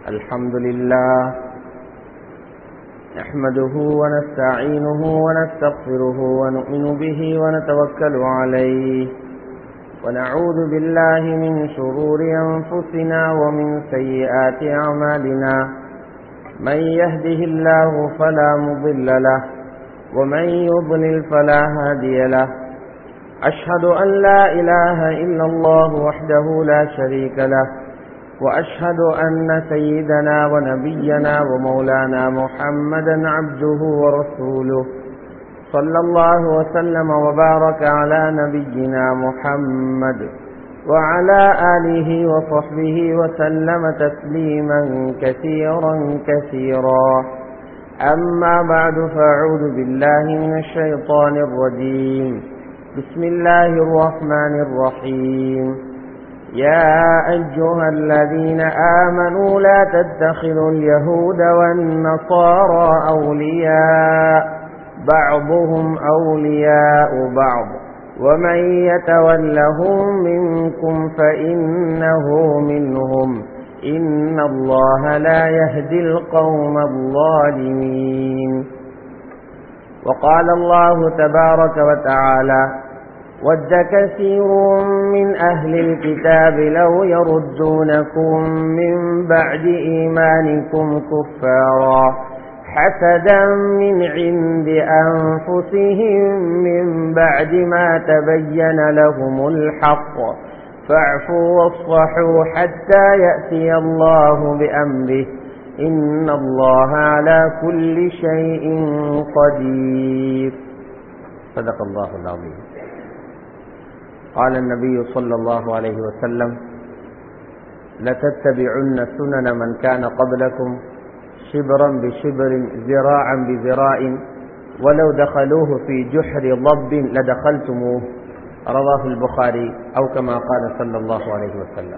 الحمد لله نحمده ونستعينه ونستغفره ونؤمن به ونتوكل عليه ونعوذ بالله من شرور أنفسنا ومن سيئات أعمالنا من يهده الله فلا مضل له ومن يضلل فلا هادي له أشهد أن لا إله إلا الله وحده لا شريك له وأشهد أن سيدنا ونبينا ومولانا محمدا عبده ورسوله صلى الله وسلم وبارك على نبينا محمد وعلى آله وصحبه وسلم تسليما كثيرا كثيرا أما بعد فأعوذ بالله من الشيطان الرجيم بسم الله الرحمن الرحيم يا أيها الذين آمنوا لا تتخذوا اليهود والنصارى أولياء بعضهم أولياء بعض ومن يتولهم منكم فإنه منهم إن الله لا يهدي القوم الظالمين وقال الله تبارك وتعالى ود كثير من أهل الكتاب لو يردونكم من بعد إيمانكم كفارا حسدا من عند أنفسهم من بعد ما تبين لهم الحق فاعفوا واصفحوا حتى يأتي الله بأمره إن الله على كل شيء قدير صدق الله العظيم قال النبي صلى الله عليه وسلم لتتبعن سنن من كان قبلكم شبرا بشبر ذراعا بذراع ولو دخلوه في جحر ضب لدخلتموه رواه البخاري أو كما قال صلى الله عليه وسلم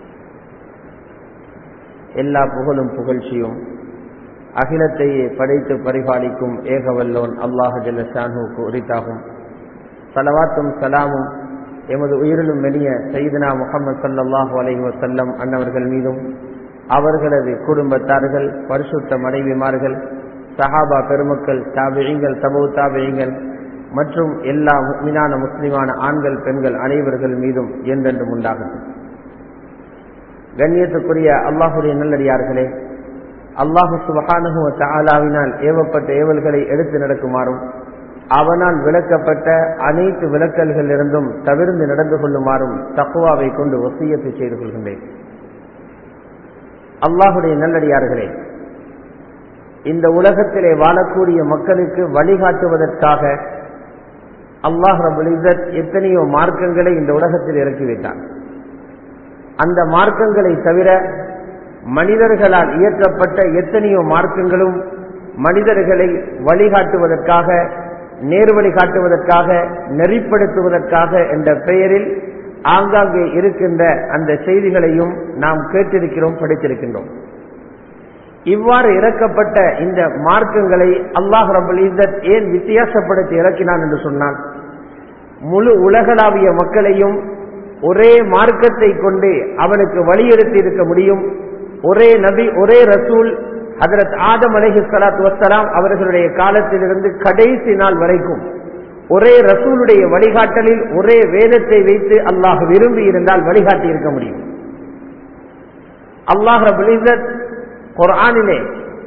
எல்லா புகழும் புகழ்ச்சியும் அகிலத்தையே படைத்து பரிபாலிக்கும் ஏகவல்லோன் அல்லாஹ் ஜல்லஷானுக்கு உரித்தாகும் சலவாத்தும் சலாமும் எமது உயிரிலும் வெளிய செய்தனா முகமது சல்லாஹூ அலஹி வசல்லம் அன்னவர்கள் மீதும் அவர்களது குடும்பத்தார்கள் பரிசுத்த மனைவிமார்கள் சஹாபா பெருமக்கள் தாபியங்கள் தபு தாபியங்கள் மற்றும் எல்லா மீனான முஸ்லிமான ஆண்கள் பெண்கள் அனைவர்கள் மீதும் என்றென்றும் உண்டாகட்டும் கண்ணியத்துக்குரிய அல்லாஹுடைய நல்லடியார்களே அல்லாஹு சுபஹானுவ தாலாவினால் ஏவப்பட்ட ஏவல்களை எடுத்து நடக்குமாறும் அவனால் விளக்கப்பட்ட அனைத்து விளக்கல்களிலிருந்தும் தவிர்ந்து நடந்து கொள்ளுமாறும் தக்குவாவை கொண்டு ஒசியத்தை செய்து கொள்கின்றேன் அல்லாஹுடைய நல்லடியார்களே இந்த உலகத்திலே வாழக்கூடிய மக்களுக்கு வழிகாட்டுவதற்காக அல்லாஹ் ரபுல் இசத் எத்தனையோ மார்க்கங்களை இந்த உலகத்தில் இறக்கி வைத்தான் அந்த மார்க்கங்களை தவிர மனிதர்களால் இயற்றப்பட்ட எத்தனையோ மார்க்கங்களும் மனிதர்களை வழிகாட்டுவதற்காக நேர்வழி காட்டுவதற்காக நெறிப்படுத்துவதற்காக என்ற பெயரில் ஆங்காங்கே இருக்கின்ற அந்த செய்திகளையும் நாம் கேட்டிருக்கிறோம் படித்திருக்கின்றோம் இவ்வாறு இறக்கப்பட்ட இந்த மார்க்கங்களை அல்லாஹ் ரபுல் இசத் ஏன் வித்தியாசப்படுத்தி இறக்கினான் என்று சொன்னால் முழு உலகளாவிய மக்களையும் ஒரே மார்க்கத்தை கொண்டு அவனுக்கு வழியெடுத்து இருக்க முடியும் ஒரே நபி ஒரே ரசூல் ஹதரத் ஆதம் அலஹி சலாத் வசலாம் அவர்களுடைய காலத்திலிருந்து கடைசி நாள் வரைக்கும் ஒரே ரசூலுடைய வழிகாட்டலில் ஒரே வேதத்தை வைத்து அல்லாஹ் விரும்பி இருந்தால் வழிகாட்டி இருக்க முடியும் அல்லாஹ் ரபுலிசத் குரானிலே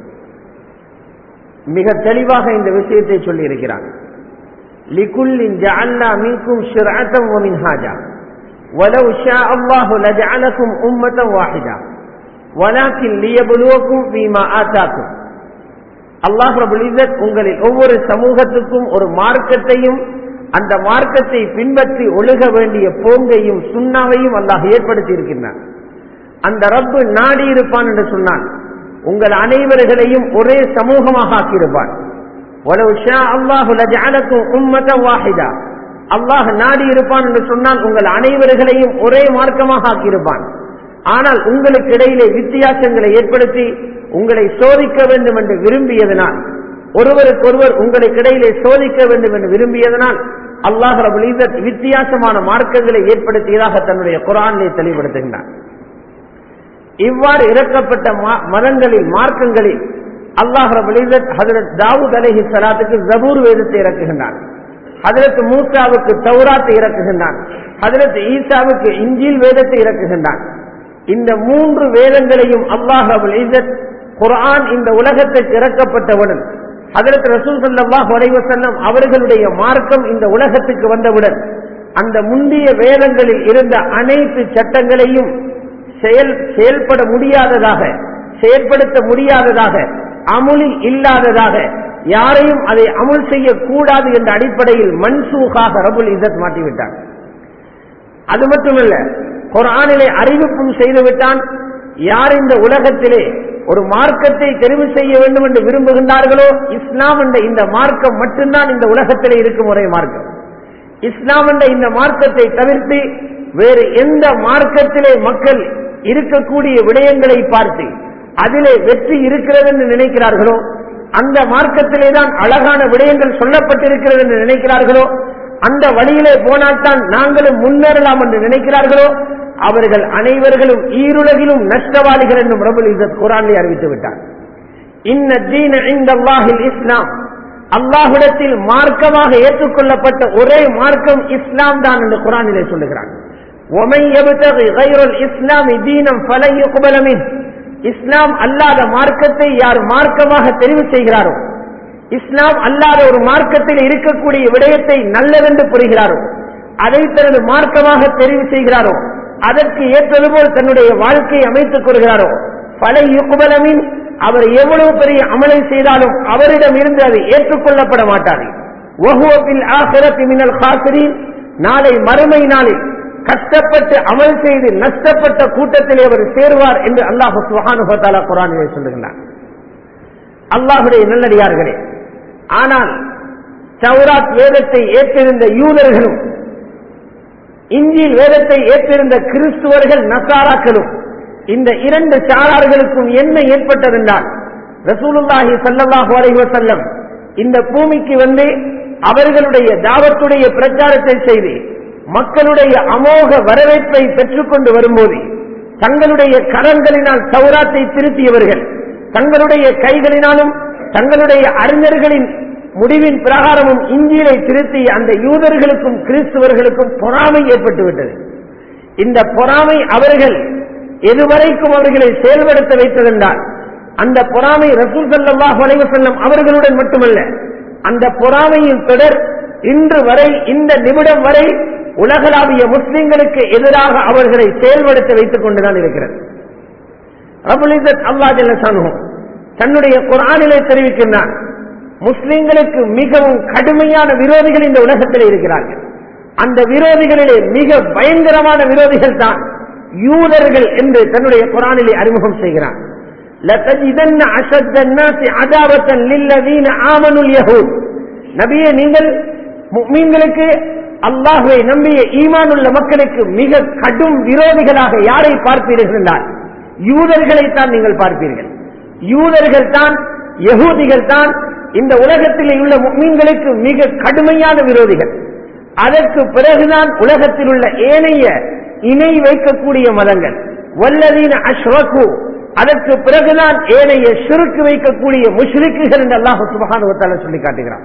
மிக தெளிவாக இந்த விஷயத்தை சொல்லி இருக்கிறான் லிகுல்லின் ஜஅல்னா மின்கும் ஷிர்அத்தம் வ மின்ஹாஜா ولو شاء الله لجعلكم أمة واحدة ولكن ليبلوكم فيما آتاكم அல்லாஹ் ரபுலிசத் உங்களில் ஒவ்வொரு சமூகத்துக்கும் ஒரு மார்க்கத்தையும் அந்த மார்க்கத்தை பின்பற்றி ஒழுக வேண்டிய போங்கையும் சுண்ணாவையும் அல்லாஹ் ஏற்படுத்தி இருக்கின்றான் அந்த ரப்பு நாடி இருப்பான் என்று சொன்னான் உங்கள் அனைவர்களையும் ஒரே சமூகமாக ஆக்கியிருப்பான் அல்லாஹ் நாடி இருப்பான் என்று சொன்னால் உங்கள் அனைவர்களையும் ஒரே மார்க்கமாக ஆக்கியிருப்பான் ஆனால் உங்களுக்கு இடையிலே வித்தியாசங்களை ஏற்படுத்தி உங்களை சோதிக்க வேண்டும் என்று விரும்பியதனால் ஒருவருக்கொருவர் உங்களுக்கு இடையிலே சோதிக்க வேண்டும் என்று விரும்பியதனால் அல்லாஹ் ரபுல் இஸ்ஸத் வித்தியாசமான மார்க்கங்களை ஏற்படுத்தியதாக தன்னுடைய குரானிலே தெளிவுபடுத்துகின்றார் இவ்வாறு இறக்கப்பட்ட மா- மதங்களில் மார்க்கங்களில் அல்லாஹ் ஹதரத் தாவூத் அலைஹி சலாத்துக்கு ஜபூர் வேதத்தை இறக்குகின்றான் ஹதரத் மூசாவுக்கு தௌராத்தை இறக்குகின்றான் ஹதரத் ஈசாவுக்கு இஞ்சில் வேதத்தை இறக்குகின்றான் இந்த மூன்று வேதங்களையும் அல்லாஹ் அபுல் இஸ்ஸத் குர்ஆன் இந்த உலகத்திற்கு இறக்கப்பட்டவுடன் ஹதரத் ரசூல் ஸல்லல்லாஹு அலைஹி வஸல்லம் அவர்களுடைய மார்க்கம் இந்த உலகத்துக்கு வந்தவுடன் அந்த முந்தைய வேதங்களில் இருந்த அனைத்து சட்டங்களையும் செயல் செயல்பட முடியாததாக செயல்படுத்த முடியாததாக அமுலில் இல்லாததாக யாரையும் அதை அமுல் செய்யக்கூடாது என்ற அடிப்படையில் மன்சூகாக ரபுல் இசத் மாட்டிவிட்டார் அது மட்டுமல்ல குர்ஆனிலே அறிவிப்பும் செய்துவிட்டான் யார் இந்த உலகத்திலே ஒரு மார்க்கத்தை தெரிவு செய்ய வேண்டும் என்று விரும்புகின்றார்களோ இஸ்லாம் என்ற இந்த மார்க்கம் மட்டும்தான் இந்த உலகத்திலே இருக்கும் ஒரே மார்க்கம் இஸ்லாம் என்ற இந்த மார்க்கத்தை தவிர்த்து வேறு எந்த மார்க்கத்திலே மக்கள் இருக்கக்கூடிய விடயங்களை பார்த்து அதிலே வெற்றி இருக்கிறது என்று நினைக்கிறார்களோ அந்த மார்க்கத்திலே தான் அழகான விடயங்கள் சொல்லப்பட்டிருக்கிறது என்று நினைக்கிறார்களோ அந்த வழியிலே போனால்தான் நாங்களும் முன்னேறலாம் என்று நினைக்கிறார்களோ அவர்கள் அனைவர்களும் ஈருலகிலும் நஷ்டவாளிகள் என்றும் ரபுல் இசத் குரானிலே அறிவித்து விட்டார் இன்ன தீன இந்தல்லாஹில் இஸ்லாம் அல்லாஹ்விடத்தில் மார்க்கமாக ஏற்றுக்கொள்ளப்பட்ட ஒரே மார்க்கம் இஸ்லாம் தான் என்று குரானிலே சொல்லுகிறான் وَمَنْ يَبْتَغِ غَيْرَ الْإِسْلَامِ دِينًا فَلَنْ يُقْبَلَ مِنْهُ இஸ்லாம் அல்லாத மார்க்கத்தை யார் மார்க்கமாக தெரிவு செய்கிறாரோ இஸ்லாம் அல்லாத ஒரு மார்க்கத்தில் இருக்கக்கூடிய விடயத்தை நல்லதென்று புரிகிறாரோ அதை தனது மார்க்கமாக தெரிவு செய்கிறாரோ அதற்கு ஏற்றது போல் தன்னுடைய வாழ்க்கையை அமைத்துக் கொள்கிறாரோ பல யுகுபலமின் அவர் எவ்வளவு பெரிய அமலை செய்தாலும் அவரிடம் இருந்து அது ஏற்றுக்கொள்ளப்பட மாட்டாது வஹுவபில் ஆசிரத்தி மினல் காசிரின் நாளை மறுமை நாளில் கஷ்டப்பட்டு அமல் செய்து நஷ்டப்பட்ட கூட்டத்திலே அவர் சேருவார் என்று அல்லாஹு சுஹானுபத்தாலா குரானிலே சொல்லுகிறார் அல்லாஹுடைய நல்லடியார்களே ஆனால் சௌராத் வேதத்தை ஏற்றிருந்த யூதர்களும் இஞ்சில் வேதத்தை ஏற்றிருந்த கிறிஸ்துவர்கள் நசாராக்களும் இந்த இரண்டு சாரார்களுக்கும் என்ன ஏற்பட்டதென்றால் ரசூலுல்லாஹி ஸல்லல்லாஹு அலைஹி வஸல்லம் இந்த பூமிக்கு வந்து அவர்களுடைய தாவத்துடைய பிரச்சாரத்தை செய்து மக்களுடைய அமோக வரவேற்பை பெற்றுக்கொண்டு வரும்போது தங்களுடைய கரங்களினால் சௌராத்தை திருத்தியவர்கள் தங்களுடைய கைகளினாலும் தங்களுடைய அறிஞர்களின் முடிவின் பிரகாரமும் இந்தியிலை திருத்தி அந்த யூதர்களுக்கும் கிறிஸ்துவர்களுக்கும் பொறாமை ஏற்பட்டுவிட்டது இந்த பொறாமை அவர்கள் எதுவரைக்கும் அவர்களை செயல்படுத்த வைத்ததென்றால் அந்த பொறாமை ரசூல் சல்லாஹ் செல்லம் அவர்களுடன் மட்டுமல்ல அந்த பொறாமையின் தொடர் இன்று வரை இந்த நிமிடம் வரை உலகளாவிய முஸ்லிம்களுக்கு எதிராக அவர்களை செயல்படுத்த வைத்துக் கொண்டுதான் இருக்கிறது அபுலிசத் அல்லா ஜல்லசானும் தன்னுடைய குரானிலே தெரிவிக்கின்றான் முஸ்லிம்களுக்கு மிகவும் கடுமையான விரோதிகள் இந்த உலகத்தில் இருக்கிறார்கள் அந்த விரோதிகளிலே மிக பயங்கரமான விரோதிகள் தான் யூதர்கள் என்று தன்னுடைய குரானிலே அறிமுகம் செய்கிறான் لَتَجِدَنَّ أَشَدَّ النَّاسِ عَدَاوَةً لِلَّذِينَ آمَنُوا الْيَهُودَ நபியே நீங்கள் முஃமின்களுக்கு அல்லாஹ்வை நம்பிய ஈமானுள்ள மக்களுக்கு மிக கடும் விரோதிகளாக யாரை பார்ப்பீர்கள் என்றால் யூதர்களைத்தான் நீங்கள் பார்ப்பீர்கள் யூதர்கள் தான் யகூதிகள் தான் இந்த உலகத்தில் உள்ள முக்மீன்களுக்கு மிக கடுமையான விரோதிகள் அதற்கு பிறகுதான் உலகத்தில் உள்ள ஏனைய இணை வைக்கக்கூடிய மதங்கள் வல்லதீன அஷ்ரகு அதற்கு பிறகுதான் ஏனைய சுருக்கு வைக்கக்கூடிய முஷ்ரிக்குகள் என்று அல்லாஹ் சுபகானுவத்தால சொல்லி காட்டுகிறான்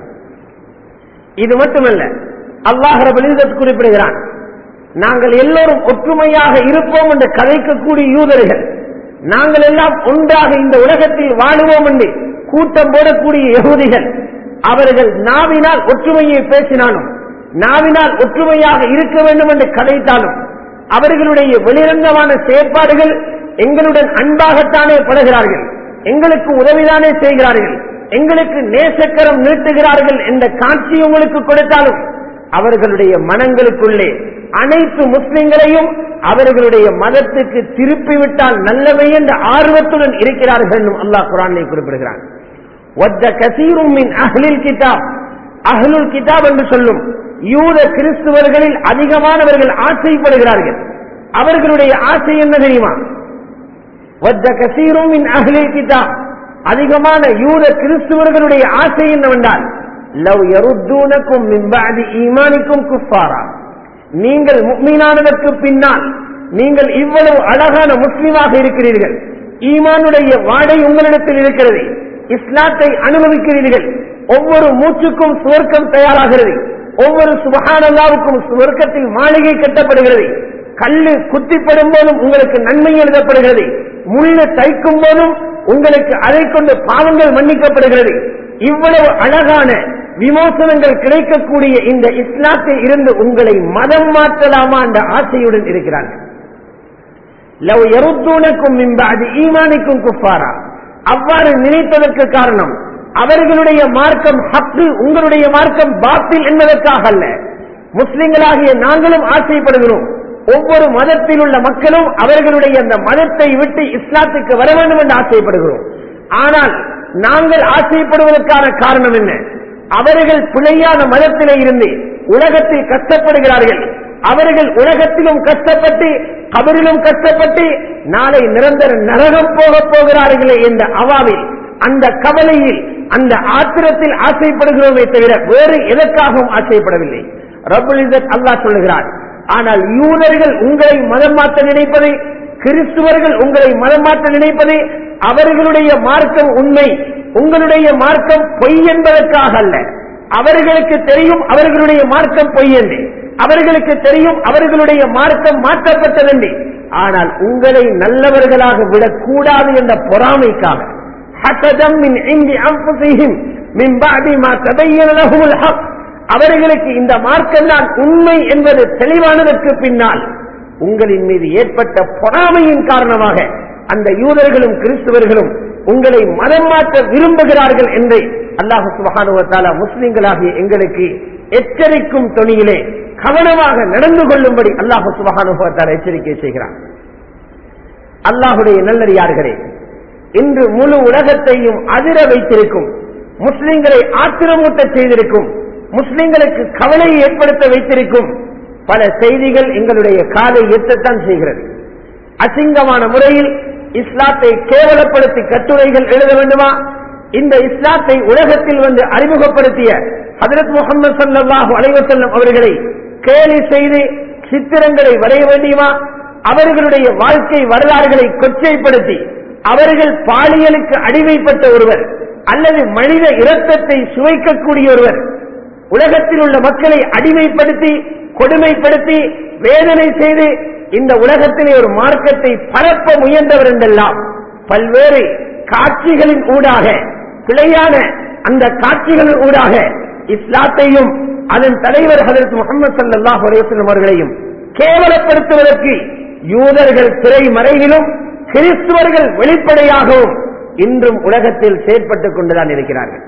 இது மட்டுமல்ல அல்லாஹ் ரபுலிதத் குறிப்பிடுகிறான் நாங்கள் எல்லோரும் ஒற்றுமையாக இருப்போம் என்று கதைக்கக்கூடிய யூதர்கள் நாங்கள் எல்லாம் ஒன்றாக இந்த உலகத்தில் வாழுவோம் என்று கூட்டம் போடக்கூடிய யகுதிகள் அவர்கள் நாவினால் ஒற்றுமையை பேசினாலும் நாவினால் ஒற்றுமையாக இருக்க வேண்டும் என்று கதைத்தாலும் அவர்களுடைய வெளிரங்கமான செயற்பாடுகள் எங்களுடன் அன்பாகத்தானே படுகிறார்கள் எங்களுக்கு உதவிதானே செய்கிறார்கள் எங்களுக்கு நேசக்கரம் நீட்டுகிறார்கள் என்ற காட்சி உங்களுக்கு கொடுத்தாலும் அவர்களுடைய மனங்களுக்குள்ளே அனைத்து முஸ்லிம்களையும் அவர்களுடைய மதத்துக்கு திருப்பிவிட்டால் நல்லவை என்ற ஆர்வத்துடன் இருக்கிறார்கள் என்றும் அல்லாஹ் குரானை குறிப்பிடுகிறான் ஒத்த கசீரும் மின் அஹ்லில் கிதாப் அஹ்லுல் கிதாப் என்று சொல்லும் யூத கிறிஸ்துவர்களில் அதிகமானவர்கள் ஆசைப்படுகிறார்கள் அவர்களுடைய ஆசை என்ன தெரியுமா ஒத்த கசீரும் மின் அஹ்லில் கிதாப் அதிகமான யூத கிறிஸ்துவர்களுடைய ஆசை என்னவென்றால் லவ் யருத்தூனக்கும் மின் பாதி ஈமானிக்கும் குஃபாரா நீங்கள் முக்மீனானதற்கு பின்னால் நீங்கள் இவ்வளவு அழகான முஸ்லீமாக இருக்கிறீர்கள் ஈமானுடைய வாடை உங்களிடத்தில் இருக்கிறது இஸ்லாத்தை அனுபவிக்கிறீர்கள் ஒவ்வொரு மூச்சுக்கும் சுவர்க்கம் தயாராகிறது ஒவ்வொரு சுபகானல்லாவுக்கும் சுவர்க்கத்தில் மாளிகை கட்டப்படுகிறது கல்லு குத்திப்படும் போதும் உங்களுக்கு நன்மை எழுதப்படுகிறது முள்ளு தைக்கும் போதும் உங்களுக்கு அதை கொண்டு பாவங்கள் மன்னிக்கப்படுகிறது இவ்வளவு அழகான விமோசனங்கள் கிடைக்கக்கூடிய இந்த இஸ்லாத்தில் இருந்து உங்களை மதம் மாற்றலாமா என்ற ஆசையுடன் இருக்கிறார்கள் லவ் எருத்தூனக்கும் மிம்பாது ஈமானிக்கும் குஃபாரா அவ்வாறு நினைப்பதற்கு காரணம் அவர்களுடைய மார்க்கம் ஹக்கு உங்களுடைய மார்க்கம் பாத்தில் என்பதற்காக அல்ல முஸ்லிம்களாகிய நாங்களும் ஆசைப்படுகிறோம் ஒவ்வொரு மதத்தில் உள்ள மக்களும் அவர்களுடைய அந்த மதத்தை விட்டு இஸ்லாத்துக்கு வர வேண்டும் என்று ஆசைப்படுகிறோம் ஆனால் நாங்கள் ஆசைப்படுவதற்கான காரணம் என்ன அவர்கள் பிழையான மதத்திலே இருந்து உலகத்தில் கஷ்டப்படுகிறார்கள் அவர்கள் உலகத்திலும் கஷ்டப்பட்டு கபரிலும் கஷ்டப்பட்டு நாளை நிரந்தர நரகம் போக போகிறார்களே என்ற அவாவில் அந்த கவலையில் அந்த ஆத்திரத்தில் ஆசைப்படுகிறோமே தவிர வேறு எதற்காகவும் ஆசைப்படவில்லை ரபுல் இசத் அல்லாஹ் சொல்லுகிறார் ஆனால் யூதர்கள் உங்களை மதம் மாற்ற நினைப்பது கிறிஸ்துவர்கள் உங்களை மதம் மாற்ற நினைப்பது அவர்களுடைய மார்க்கம் உண்மை உங்களுடைய மார்க்கம் பொய் என்பதற்காக அல்ல அவர்களுக்கு தெரியும் அவர்களுடைய மார்க்கம் பொய் என்று அவர்களுக்கு தெரியும் அவர்களுடைய மார்க்கம் மாற்றப்பட்டதென்று ஆனால் உங்களை நல்லவர்களாக விடக்கூடாது என்ற பொறாமைக்காக ஹசதம் மின் இந்தி அம்புசிஹிம் மின் பாதி மா தபையன லஹுல் ஹக் அவர்களுக்கு இந்த மார்க்கம் தான் உண்மை என்பது தெளிவானதற்கு பின்னால் உங்களின் மீது ஏற்பட்ட பொறாமையின் காரணமாக அந்த யூதர்களும் கிறிஸ்துவர்களும் உங்களை மதம் மாற்ற விரும்புகிறார்கள் என்று அல்லாஹு சுபகானுவத்தாலா முஸ்லிம்களாகிய எங்களுக்கு எச்சரிக்கும் துணியிலே கவனமாக நடந்து கொள்ளும்படி அல்லாஹு சுபகானுவத்தால் எச்சரிக்கை செய்கிறார் அல்லாஹுடைய நல்லடியார்களே இன்று முழு உலகத்தையும் அதிர வைத்திருக்கும் முஸ்லிம்களை ஆத்திரமூட்ட செய்திருக்கும் முஸ்லிம்களுக்கு கவலையை ஏற்படுத்த வைத்திருக்கும் பல செய்திகள் எங்களுடைய காலை எட்டத்தான் செய்கிறது அசிங்கமான முறையில் இஸ்லாத்தை கேவலப்படுத்தி கட்டுரைகள் எழுத வேண்டுமா இந்த இஸ்லாத்தை உலகத்தில் வந்து அறிமுகப்படுத்திய ஹதரத் முகமது சல்லாஹூ அலைவசல்லம் அவர்களை கேலி செய்து சித்திரங்களை வரைய வேண்டியமா அவர்களுடைய வாழ்க்கை வரலாறுகளை கொச்சைப்படுத்தி அவர்கள் பாலியலுக்கு அடிமைப்பட்ட ஒருவர் அல்லது மனித இரத்தத்தை சுவைக்கக்கூடிய ஒருவர் உலகத்தில் உள்ள மக்களை அடிமைப்படுத்தி கொடுமைப்படுத்தி வேதனை செய்து இந்த உலகத்திலே ஒரு மார்க்கத்தை பரப்ப முயன்றவர் என்றெல்லாம் பல்வேறு காட்சிகளின் ஊடாக பிழையான அந்த காட்சிகளின் ஊடாக இஸ்லாத்தையும் அதன் தலைவர் ஹதரத் முகமது சல்லாஹ் அலேஸ்லம் அவர்களையும் கேவலப்படுத்துவதற்கு யூதர்கள் திரை மறைவிலும் கிறிஸ்துவர்கள் வெளிப்படையாகவும் இன்றும் உலகத்தில் செயற்பட்டுக் கொண்டுதான் இருக்கிறார்கள்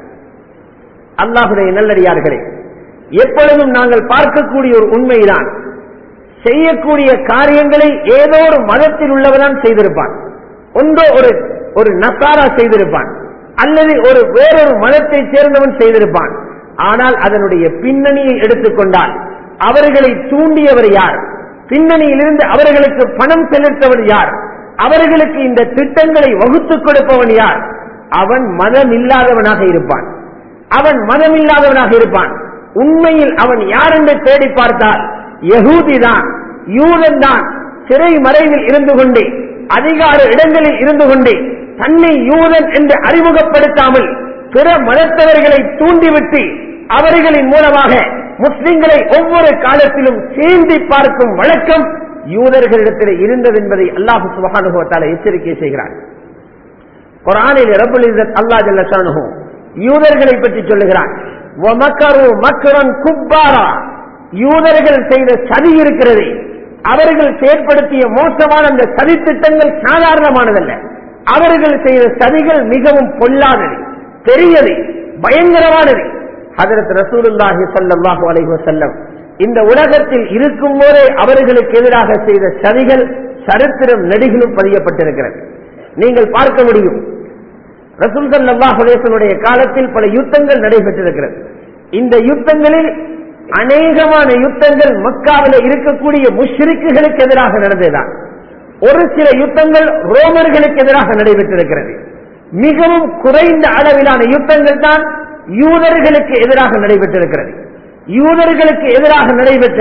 அல்லாஹுடைய நல்லடியார்களே எப்பொழுதும் நாங்கள் பார்க்கக்கூடிய ஒரு உண்மைதான் செய்யக்கூடிய காரியங்களை ஏதோ ஒரு மதத்தில் உள்ளவதான் செய்திருப்பான் ஒன்றோ ஒரு ஒரு நசாரா செய்திருப்பான் அல்லது ஒரு வேறொரு மதத்தை சேர்ந்தவன் செய்திருப்பான் ஆனால் அதனுடைய பின்னணியை எடுத்துக்கொண்டால் அவர்களை தூண்டியவர் யார் பின்னணியிலிருந்து அவர்களுக்கு பணம் செலுத்தவர் யார் அவர்களுக்கு இந்த திட்டங்களை வகுத்துக் கொடுப்பவன் யார் அவன் மதம் இல்லாதவனாக இருப்பான் அவன் மதம் இல்லாதவனாக இருப்பான் உண்மையில் அவன் யார் என்று தேடி பார்த்தால் யகூதி தான் யூதன் தான் சிறை மறைவில் இருந்து கொண்டு அதிகார இடங்களில் இருந்து கொண்டு தன்னை யூதன் என்று அறிமுகப்படுத்தாமல் பிற மதத்தவர்களை தூண்டிவிட்டு அவர்களின் மூலமாக முஸ்லிம்களை ஒவ்வொரு காலத்திலும் சீண்டி பார்க்கும் வழக்கம் யூதர்களிடத்தில் இருந்தது என்பதை அல்லாஹு சுபகானுபவத்தால் எச்சரிக்கை செய்கிறார் குரானில் ரபுல் இசத் அல்லா ஜல்லு யூதர்களை பற்றி சொல்லுகிறான் குப்பாரா யூதர்கள் செய்த சதி இருக்கிறது அவர்கள் செயற்படுத்திய மோசமான அந்த சதி திட்டங்கள் சாதாரணமானதல்ல அவர்கள் செய்த சதிகள் மிகவும் பொல்லாதது பெரியது பயங்கரமானது ஹதரத் ரசூலுல்லாஹி சல்லாஹு அலைஹி வசல்லம் இந்த உலகத்தில் இருக்கும் போதே அவர்களுக்கு எதிராக செய்த சதிகள் சரித்திரம் நெடுகிலும் பதியப்பட்டிருக்கிறது நீங்கள் பார்க்க முடியும் ரசூல் சல்லாஹ் அலேசனுடைய காலத்தில் பல யுத்தங்கள் நடைபெற்றிருக்கிறது இந்த யுத்தங்களில் அநேகமான யுத்தங்கள் மக்காவில் இருக்கக்கூடிய முஷ்ரிக்குகளுக்கு எதிராக நடந்ததுதான் ஒரு சில யுத்தங்கள் ரோமர்களுக்கு எதிராக நடைபெற்றிருக்கிறது மிகவும் குறைந்த அளவிலான யுத்தங்கள் தான் யூதர்களுக்கு எதிராக நடைபெற்றிருக்கிறது யூதர்களுக்கு எதிராக நடைபெற்ற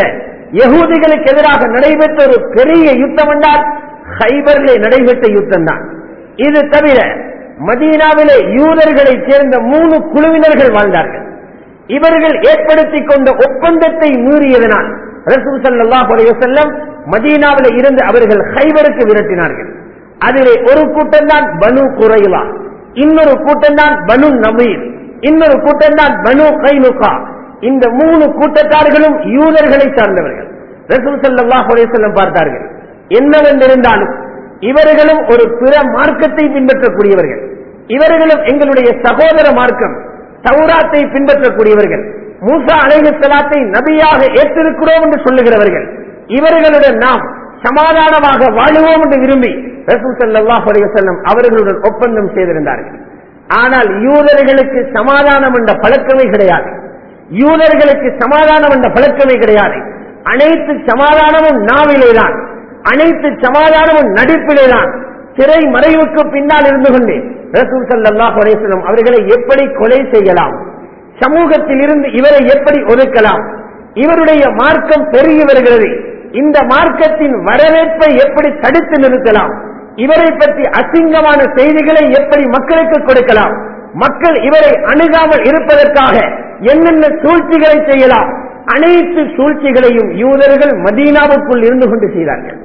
யகூதிகளுக்கு எதிராக நடைபெற்ற ஒரு பெரிய யுத்தம் என்றால் ஹைபரிலே நடைபெற்ற யுத்தம் தான் இது தவிர மதீனாவிலே யூதர்களை சேர்ந்த மூணு குழுவினர்கள் வாழ்ந்தார்கள் இவர்கள் ஏற்படுத்திக் கொண்ட ஒப்பந்தத்தை மீறியதனால் ரசூல் ஸல்லல்லாஹு அலைஹி வஸல்லம் மதீனாவில் இருந்து அவர்கள் ஹைபருக்கு விரட்டினார்கள் அதிலே ஒரு கூட்டம் தான் பனு குறைலா இன்னொரு கூட்டம் தான் பனு நமீர் இன்னொரு கூட்டம் தான் பனு கைனுகா இந்த மூணு கூட்டத்தார்களும் யூதர்களை சார்ந்தவர்கள் ரசூல் ஸல்லல்லாஹு அலைஹி வஸல்லம் பார்த்தார்கள் என்னவென்றிருந்தாலும் இவர்களும் ஒரு பிற மார்க்கத்தை பின்பற்றக்கூடியவர்கள் இவர்களும் எங்களுடைய சகோதர மார்க்கம் தௌராத்தை பின்பற்றக்கூடியவர்கள் மூசா அலைஹிஸ்ஸலாத்தை நபியாக ஏற்றிருக்கிறோம் என்று சொல்லுகிறவர்கள் இவர்களுடன் நாம் சமாதானமாக வாழுவோம் என்று விரும்பி ரசூல் ஸல்லல்லாஹு அலைஹி வஸல்லம் அவர்களுடன் ஒப்பந்தம் செய்திருந்தார்கள் ஆனால் யூதர்களுக்கு சமாதானம் என்ற பழக்கமே கிடையாது யூதர்களுக்கு சமாதானம் என்ற பழக்கமே கிடையாது அனைத்து சமாதானமும் நாவிலேதான் அனைத்து சமாதானமும் நடிப்பிலேதான் திரை மறைவுக்கு பின்னால் இருந்து கொண்டு ரசூல் ஸல்லல்லாஹு அலைஹி வஸல்லம் அவர்களை எப்படி கொலை செய்யலாம் சமூகத்தில் இருந்து இவரை எப்படி ஒதுக்கலாம் இவருடைய மார்க்கம் பெருகி வருகிறது இந்த மார்க்கத்தின் வரவேற்பை எப்படி தடுத்து நிறுத்தலாம் இவரை பற்றி அசிங்கமான செய்திகளை எப்படி மக்களுக்கு கொடுக்கலாம் மக்கள் இவரை அணுகாமல் இருப்பதற்காக என்னென்ன சூழ்ச்சிகளை செய்யலாம் அனைத்து சூழ்ச்சிகளையும் யூதர்கள் மதீனாவுக்குள் இருந்து கொண்டு செய்தார்கள்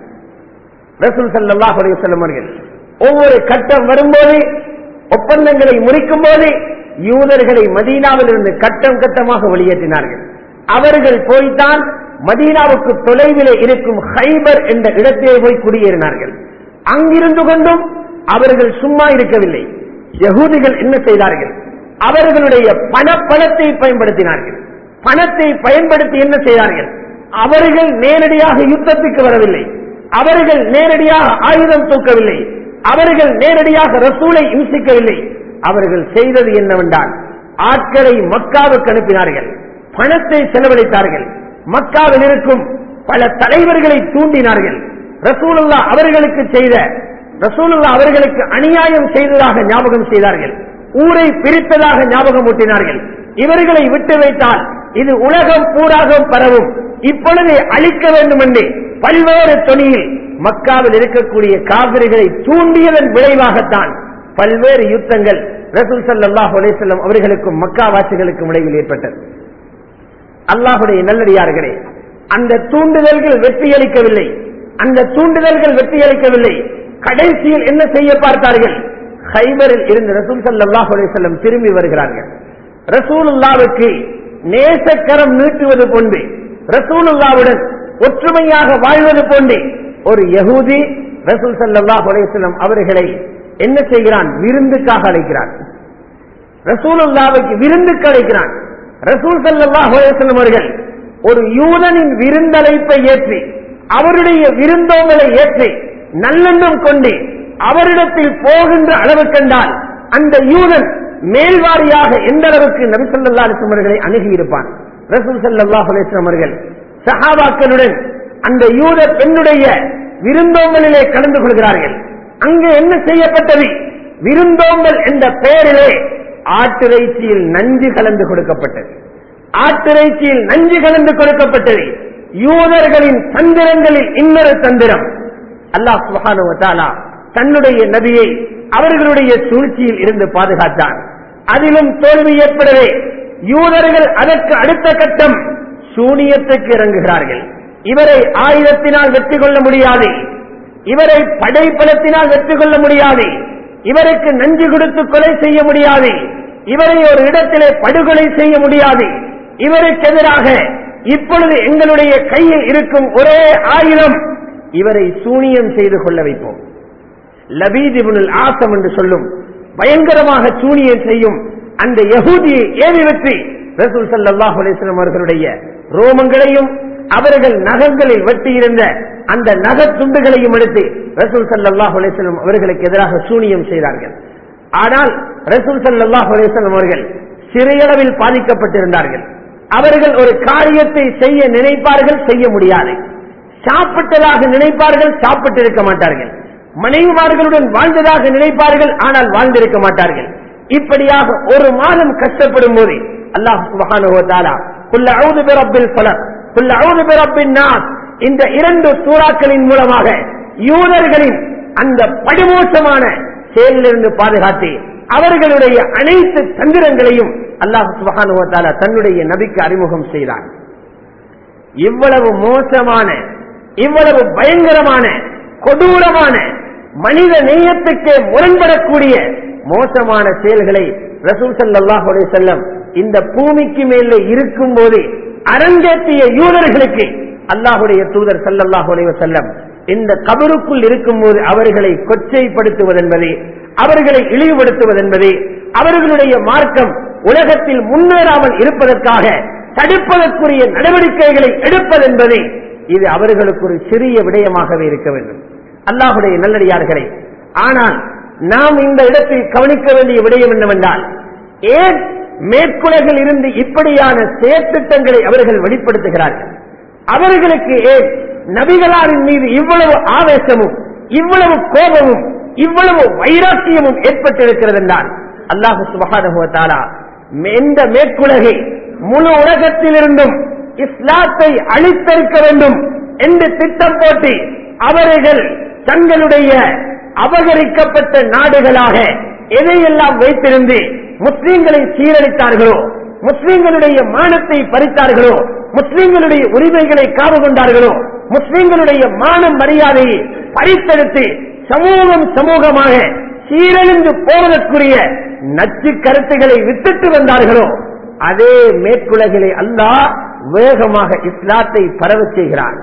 ரசூல் ஸல்லல்லாஹு அலைஹி வஸல்லம் அவர்கள் ஒவ்வொரு கட்டம் வரும்போது ஒப்பந்தங்களை முறிக்கும் போது யூதர்களை மதீனாவில் இருந்து கட்டம் கட்டமாக வெளியேற்றினார்கள் அவர்கள் போய்தான் மதீனாவுக்கு தொலைவிலே இருக்கும் ஹைபர் என்ற இடத்திலே போய் குடியேறினார்கள் அங்கிருந்து கொண்டும் அவர்கள் சும்மா இருக்கவில்லை யகூதிகள் என்ன செய்தார்கள் அவர்களுடைய பணப்பணத்தை பயன்படுத்தினார்கள் பணத்தை பயன்படுத்தி என்ன செய்தார்கள் அவர்கள் நேரடியாக யுத்தத்துக்கு வரவில்லை அவர்கள் நேரடியாக ஆயுதம் தூக்கவில்லை அவர்கள் நேரடியாக ரசூலை இம்சிக்கவில்லை அவர்கள் செய்தது என்னவென்றால் ஆட்களை மக்காவுக்கு அனுப்பினார்கள் பணத்தை செலவழித்தார்கள் மக்காவில் இருக்கும் பல தலைவர்களை தூண்டினார்கள் ரசூலுல்லா அவர்களுக்கு செய்த ரசூலுல்லா அவர்களுக்கு அநியாயம் செய்ததாக ஞாபகம் செய்தார்கள் ஊரை பிரித்ததாக ஞாபகம் ஊட்டினார்கள் இவர்களை விட்டு வைத்தால் இது உலகம் பூராக பரவும் இப்பொழுது அழிக்க வேண்டும் என்று பல்வேறு தொனியில் மக்காவில் இருக்கக்கூடிய காவிரிகளை தூண்டியதன் விளைவாகத்தான் பல்வேறு யுத்தங்கள் ரசூல் ஸல்லல்லாஹு அலைஹி வஸல்லம் அவர்களுக்கும் மக்காவாசிகளுக்கும் இடையில் ஏற்பட்டது அல்லாஹுடைய நல்லடியார்களே அந்த தூண்டுதல்கள் வெற்றியளிக்கவில்லை அந்த தூண்டுதல்கள் வெற்றியளிக்கவில்லை கடைசியில் என்ன செய்ய பார்த்தார்கள் ஹைபரில் இருந்து ரசூல் ஸல்லல்லாஹு அலைஹி வஸல்லம் திரும்பி வருகிறார்கள் ரசூலுல்லாவுக்கு நேசக்கரம் நீட்டுவது போன்று ரசூலுல்லாவுடன் ஒற்றுமையாக வாழ்வது போன்று ஒரு யகூதி ரசூல் ஸல்லல்லாஹு அலைஹி வஸல்லம் அவர்களை என்ன செய்கிறான் விருந்துக்காக அழைக்கிறான் ரசூலுல்லாவுக்கு விருந்துக்கு அழைக்கிறான் ரசூல் ஸல்லல்லாஹு அலைஹி வஸல்லம் அவர்கள் ஒரு யூதனின் விருந்தழைப்பை ஏற்றி அவருடைய விருந்தோங்களை ஏற்றி நல்லெண்ணம் கொண்டு அவரிடத்தில் போகின்ற அளவு கண்டால் அந்த யூதன் மேல்வாரியாக எந்த அளவுக்கு நபி ஸல்லல்லாஹு அலைஹி வஸல்லம் அவர்களை அணுகி இருப்பான் ரசூல் ஸல்லல்லாஹு அலைஹி வஸல்லம் அவர்கள் சஹாபாக்களுடன் அந்த யூத பெண்ணுடைய விருந்தோம்பலிலே கலந்து கொள்கிறார்கள் அங்கு என்ன செய்யப்பட்டது விருந்தோம்பல் என்ற பெயரிலே ஆட்டிறைச்சியில் நஞ்சு கலந்து கொடுக்கப்பட்டது ஆட்டிறைச்சியில் நஞ்சு கலந்து கொடுக்கப்பட்டது யூதர்களின் தந்திரங்களில் இன்னொரு தந்திரம் அல்லாஹ் சுப்ஹானஹு வ தஆலா தன்னுடைய நபியை அவர்களுடைய சூழ்ச்சியில் இருந்து பாதுகாத்தான் அதிலும் தோல்வி ஏற்படவே யூதர்கள் அதற்கு அடுத்த கட்டம் சூனியத்துக்கு இறங்குகிறார்கள் இவரை ஆயுதத்தினால் வெற்றி கொள்ள முடியாது இவரை படைப்பலத்தினால் வெற்றி கொள்ள முடியாது இவருக்கு நஞ்சு கொடுத்து கொலை செய்ய முடியாது இவரை ஒரு இடத்திலே படுகொலை செய்ய முடியாது இவருக்கு எதிராக இப்பொழுது எங்களுடைய கையில் இருக்கும் ஒரே ஆயுதம் இவரை சூனியம் செய்து கொள்ள வைப்போம் லபீத் இப்னுல் ஆசம் என்று சொல்லும் பயங்கரமாக சூனியம் செய்யும் அந்த யகூதியை ஏவி வெற்றி ரசூல் ஸல்லல்லாஹு அலைஹி வஸல்லம் அவர்களுடைய ரோமங்களையும் அவர்கள் நகங்களில் வெட்டியிருந்த அந்த நக துண்டுகளையும் எடுத்து ரசூல் ஸல்லல்லாஹு அலைஹி வஸல்லம் அவர்களுக்கு எதிராக சூனியம் செய்தார்கள் ஆனால் ரசூல் ஸல்லல்லாஹு அலைஹி வஸல்லம் அவர்கள் சிறையளவில் பாதிக்கப்பட்டிருந்தார்கள் அவர்கள் ஒரு காரியத்தை செய்ய நினைப்பார்கள் செய்ய முடியாது சாப்பிட்டதாக நினைப்பார்கள் சாப்பிட்டிருக்க மாட்டார்கள் மனைவிமார்களுடன் வாழ்ந்ததாக நினைப்பார்கள் ஆனால் வாழ்ந்திருக்க மாட்டார்கள் இப்படியாக ஒரு மாதம் கஷ்டப்படும் போது அல்லாஹ் சுபஹானஹு வ தஆலா குல் அஊது பிரப்பில் ஃபலக் குல் அஊது பிரப்பின் நாஸ் இந்த இரண்டு சூறாக்களின் மூலமாக யூதர்களின் அந்த படுமோசமான செயலிலிருந்து பாதுகாத்து அவர்களுடைய அனைத்து தந்திரங்களையும் அல்லாஹ் சுபஹானுவத்தால தன்னுடைய நபிக்கு அறிமுகம் செய்தார் இவ்வளவு மோசமான இவ்வளவு பயங்கரமான கொடூரமான மனித நேயத்துக்கே முரண்படக்கூடிய மோசமான செயல்களை ரசூல் ஸல்லல்லாஹு அலைஹி வஸல்லம் இந்த பூமிக்கு மேலே இருக்கும் போது அரங்கேற்றிய யூதர்களுக்கு அல்லாஹுடைய தூதர் ஸல்லல்லாஹு அலைஹி வஸல்லம் இந்த கபருக்குள் இருக்கும்போது அவர்களை கொச்சைப்படுத்துவதென்பது அவர்களை இழிவுபடுத்துவதென்பது அவர்களுடைய மார்க்கம் உலகத்தில் முன்னேறாமல் இருப்பதற்காக தடுப்பதற்குரிய நடவடிக்கைகளை எடுப்பதென்பது இது அவர்களுக்கு ஒரு சிறிய விடயமாகவே இருக்க வேண்டும் அல்லாஹுடைய நல்லடியார்களே ஆனால் நாம் இந்த இடத்தில் கவனிக்க வேண்டிய விடயம் என்னவென்றால் ஏன் மேற்குலகில் இருந்து இப்படியான செயற்திட்டங்களை அவர்கள் வெளிப்படுத்துகிறார்கள் அவர்களுக்கு ஏன் நபிகளாரின் மீது இவ்வளவு ஆவேசமும் இவ்வளவு கோபமும் இவ்வளவு வைராக்கியமும் ஏற்பட்டிருக்கிறது என்றால் அல்லாஹு சுபகானுவத்தாலா எந்த மேற்குலகை முழு உலகத்திலிருந்தும் இஸ்லாத்தை அழித்தறுக்க வேண்டும் என்று திட்டம் போட்டு அவர்கள் தங்களுடைய அபகரிக்கப்பட்ட நாடுகளாக எதையெல்லாம் வைத்திருந்து முஸ்லிம்களை சீரழித்தார்களோ முஸ்லிம்களுடைய மானத்தை பறித்தார்களோ முஸ்லிம்களுடைய உரிமைகளை காவு கொண்டார்களோ முஸ்லிம்களுடைய மானம் மரியாதையை பறித்தெடுத்து சமூகம் சமூகமாக சீரழிந்து போவதற்குரிய நச்சு கருத்துக்களை விட்டுட்டு வந்தார்களோ அதே மேற்குலகிலே அல்லாஹ் வேகமாக இஸ்லாத்தை பரவச் செய்கிறார்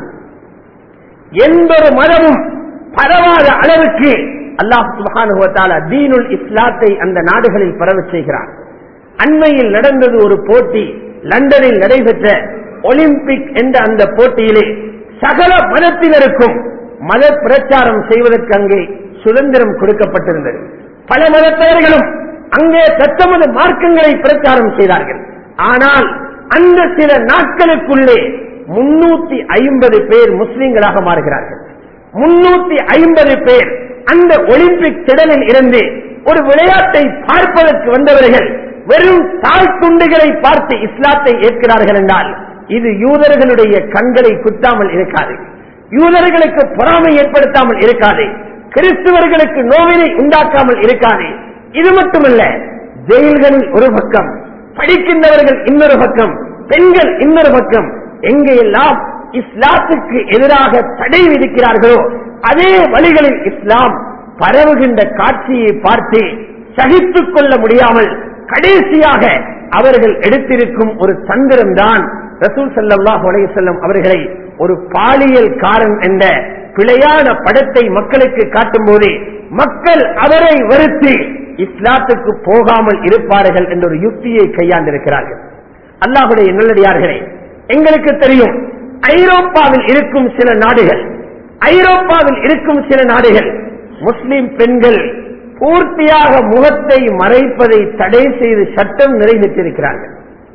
எந்த ஒரு மதமும் பரவாத அளவுக்கு அல்லாஹ் சுபஹானுவத்தால தீனுல் இஸ்லாத்தை அந்த நாடுகளில் பரவச் செய்கிறார் அண்மையில் நடந்தது ஒரு போட்டி லண்டனில் நடைபெற்ற ஒலிம்பிக் என்ற அந்த போட்டியிலே சகல மதத்தினருக்கும் மத பிரச்சாரம் செய்வதற்கு அங்கே சுதந்திரம் கொடுக்கப்பட்டிருந்தது பல மதத்தவர்களும் அங்கே தத்தமது மார்க்கங்களை பிரச்சாரம் செய்தார்கள் ஆனால் அந்த சில நாட்களுக்குள்ளே முன்னூத்தி ஐம்பது பேர் முஸ்லிம்களாக மாறுகிறார்கள் முன்னூத்தி ஐம்பது பேர் அந்த ஒலிம்பிக் திடலில் இருந்து ஒரு விளையாட்டை பார்ப்பதற்கு வந்தவர்கள் வெறும் தாழ் துண்டுகளை பார்த்து இஸ்லாத்தை ஏற்கிறார்கள் என்றால் இது யூதர்களுடைய கண்களை குத்தாமல் இருக்காது யூதர்களுக்கு பொறாமை ஏற்படுத்தாமல் இருக்காது கிறிஸ்துவர்களுக்கு நோவினை உண்டாக்காமல் இருக்காது இது மட்டுமல்ல ஜெயில்களில் ஒரு பக்கம் படிக்கின்றவர்கள் இன்னொரு பக்கம் பெண்கள் இன்னொரு பக்கம் எங்கெல்லாம் இஸ்லாத்துக்கு எதிராக தடை விதிக்கிறார்களோ அதே வழிகளில் இஸ்லாம் பரவுகின்ற காட்சியை பார்த்து சகித்துக் கொள்ள முடியாமல் கடைசியாக அவர்கள் எடுத்திருக்கும் ஒரு தந்திரம் தான் ரசூல் சல்லாஹ் செல்லம் அவர்களை ஒரு பாலியல் காரன் என்ற பிழையான படத்தை மக்களுக்கு காட்டும் போது மக்கள் அவரை வெறுத்து இஸ்லாத்துக்கு போகாமல் இருப்பார்கள் என்ற ஒரு யுக்தியை கையாண்டிருக்கிறார்கள் அல்லாஹுடைய நல்லடியார்களே எங்களுக்கு தெரியும் ஐரோப்பாவில் இருக்கும் சில நாடுகள் ஐரோப்பாவில் இருக்கும் சில நாடுகள் முஸ்லிம் பெண்கள் பூர்த்தியாக முகத்தை மறைப்பதை தடை செய்து சட்டம் நிறைவேற்றிருக்கிறார்கள்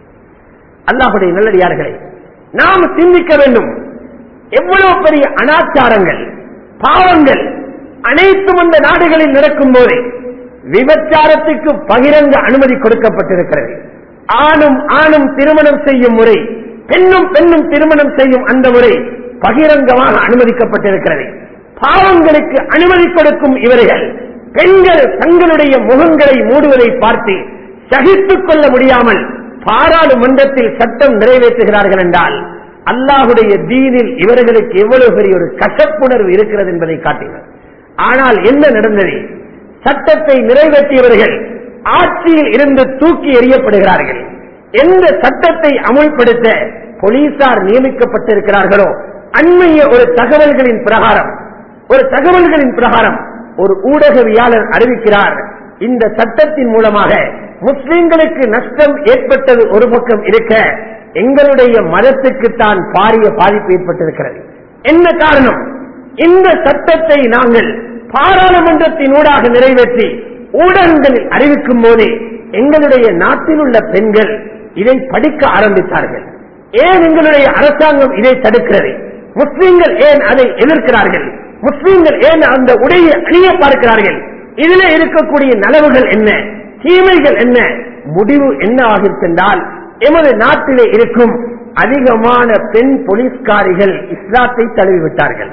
அல்லாஹுடைய நல்லடியார்களே நாம் சிந்திக்க வேண்டும் எவ்வளவு பெரிய அனாச்சாரங்கள் பாவங்கள் அனைத்தும் அந்த நாடுகளில் நடக்கும் போது விபச்சாரத்துக்கு பகிரங்க அனுமதி கொடுக்கப்பட்டிருக்கிறது ஆணும் ஆணும் திருமணம் செய்யும் முறை பெண்ணும் பெண்ணும் திருமணம் செய்யும் அந்த முறை பகிரங்கமாக அனுமதிக்கப்பட்டிருக்கிறது பாவங்களுக்கு அனுமதி கொடுக்கும் இவர்கள் பெண்கள் தங்களுடைய முகங்களை மூடுவதை பார்த்து சகித்துக் கொள்ள முடியாமல் பாராளுமன்றத்தில் சட்டம் நிறைவேற்றுகிறார்கள் என்றால் அல்லாஹுடைய தீனில் இவர்களுக்கு எவ்வளவு பெரிய ஒரு கசப்புணர்வு இருக்கிறது என்பதை காட்டினர் ஆனால் என்ன நடந்தது சட்டத்தை நிறைவேற்றியவர்கள் ஆட்சியில் இருந்து தூக்கி எறியப்படுகிறார்கள் எந்த சட்டத்தை அமுல்படுத்த போலீசார் நியமிக்கப்பட்டிருக்கிறார்களோ அண்மைய ஒரு தகவல்களின் பிரகாரம் ஒரு தகவல்களின் பிரகாரம் ஒரு ஊடகவியாளர் அறிவிக்கிறார் இந்த சட்டத்தின் மூலமாக முஸ்லிம்களுக்கு நஷ்டம் ஏற்பட்டது ஒரு பக்கம் இருக்க எங்களுடைய மதத்துக்கு தான் பாரிய பாதிப்பு ஏற்பட்டிருக்கிறது என்ன காரணம் இந்த சட்டத்தை நாங்கள் பாராளுமன்றத்தினூடாக நிறைவேற்றி ஊடகங்களில் அறிவிக்கும் போது எங்களுடைய நாட்டில் உள்ள பெண்கள் இதை படிக்க ஆரம்பித்தார்கள் ஏன் எங்களுடைய அரசாங்கம் இதை தடுக்கிறது முஸ்லிம்கள் ஏன் அதை எதிர்க்கிறார்கள் முஸ்லிம்கள் ஏன் அந்த உடையை அணிய பார்க்கிறார்கள் இதில் இருக்கக்கூடிய நலவுகள் என்ன தீமைகள் என்ன முடிவு என்ன ஆகிருக்கின்றால் எமது நாட்டிலே இருக்கும் அதிகமான பெண் போலீஸ்காரிகள் இஸ்லாத்தை தழுவிவிட்டார்கள்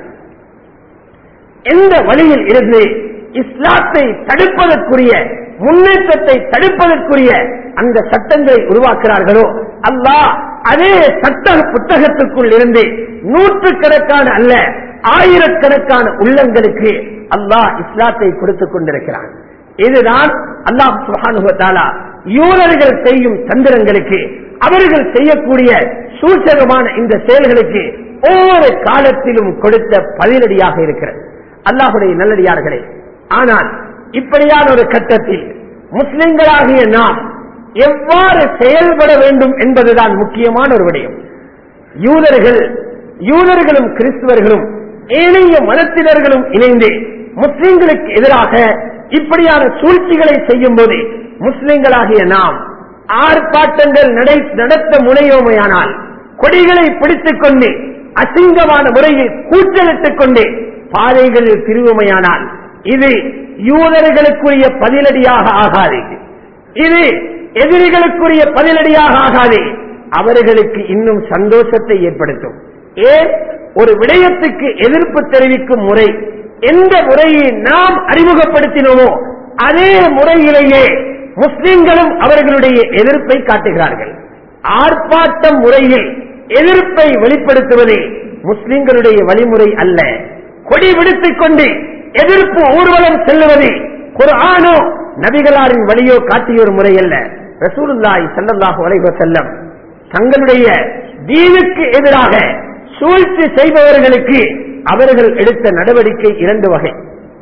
எந்த வழியில் இருந்து இஸ்லாத்தை தடுப்பதற்குரிய முன்னேற்றத்தை தடுப்பதற்குரிய அந்த சட்டங்களை உருவாக்குறார்களோ அல்லாஹ் அதே சட்ட புத்தகத்துக்குள் இருந்து நூற்றுக்கணக்கான அல்ல ஆயிரக்கணக்கான உள்ளங்களுக்கு அல்லாஹ் இஸ்லாத்தை கொடுத்துக் கொண்டிருக்கிறான் இதுதான் அல்லாஹ் சுகானுகத்தாலா யூரர்கள் செய்யும் தந்திரங்களுக்கு அவர்கள் செய்யக்கூடிய சூசகமான இந்த செயல்களுக்கு ஒவ்வொரு காலத்திலும் கொடுத்த பதிலடியாக இருக்கிறது அல்லாஹுடைய நல்லடியார்களே ஆனால் இப்படியான ஒரு கட்டத்தில் முஸ்லிம்களாகிய நாம் எவ்வாறு செயல்பட வேண்டும் என்பதுதான் முக்கியமான ஒரு விடயம் யூதர்கள் யூதர்களும் கிறிஸ்துவர்களும் ஏனைய மதத்தினர்களும் இணைந்து முஸ்லிம்களுக்கு எதிராக இப்படியான சூழ்ச்சிகளை செய்யும் போது முஸ்லிம்களாகிய நாம் ஆர்ப்பாட்டங்கள் நடை- நடத்த முனையோமையானால் கொடிகளை பிடித்துக் கொண்டு அசிங்கமான முறையில் கூச்சலிட்டுக் கொண்டு பாதைகளில் திருவுமையானால் இது யூதர்களுக்குரிய பதிலடியாக ஆகாது இது எதிரிகளுக்குரிய பதிலடியாக ஆகாது அவர்களுக்கு இன்னும் சந்தோஷத்தை ஏற்படுத்தும் ஏன் ஒரு விடயத்துக்கு எதிர்ப்பு தெரிவிக்கும் முறை எந்த முறையை நாம் அறிமுகப்படுத்தினோமோ அதே முறையிலேயே முஸ்லிம்களும் அவர்களுடைய எதிர்ப்பை காட்டுகிறார்கள் ஆர்ப்பாட்டம் முறையில் எதிர்ப்பை வெளிப்படுத்துவது முஸ்லிம்களுடைய வழிமுறை அல்ல கொடி விடுத்துக் கொண்டு எதிர்ப்பு ஊர்வலம் செல்லுவது குர்ஆனோ நபிகளாரின் வழியோ காட்டிய ஒரு முறை அல்ல ரசூலுல்லாஹி ஸல்லல்லாஹு அலைஹி வஸல்லம் தங்களுடைய தீனுக்கு எதிராக சூழ்ச்சி செய்பவர்களுக்கு அவர்கள் எடுத்த நடவடிக்கை இரண்டு வகை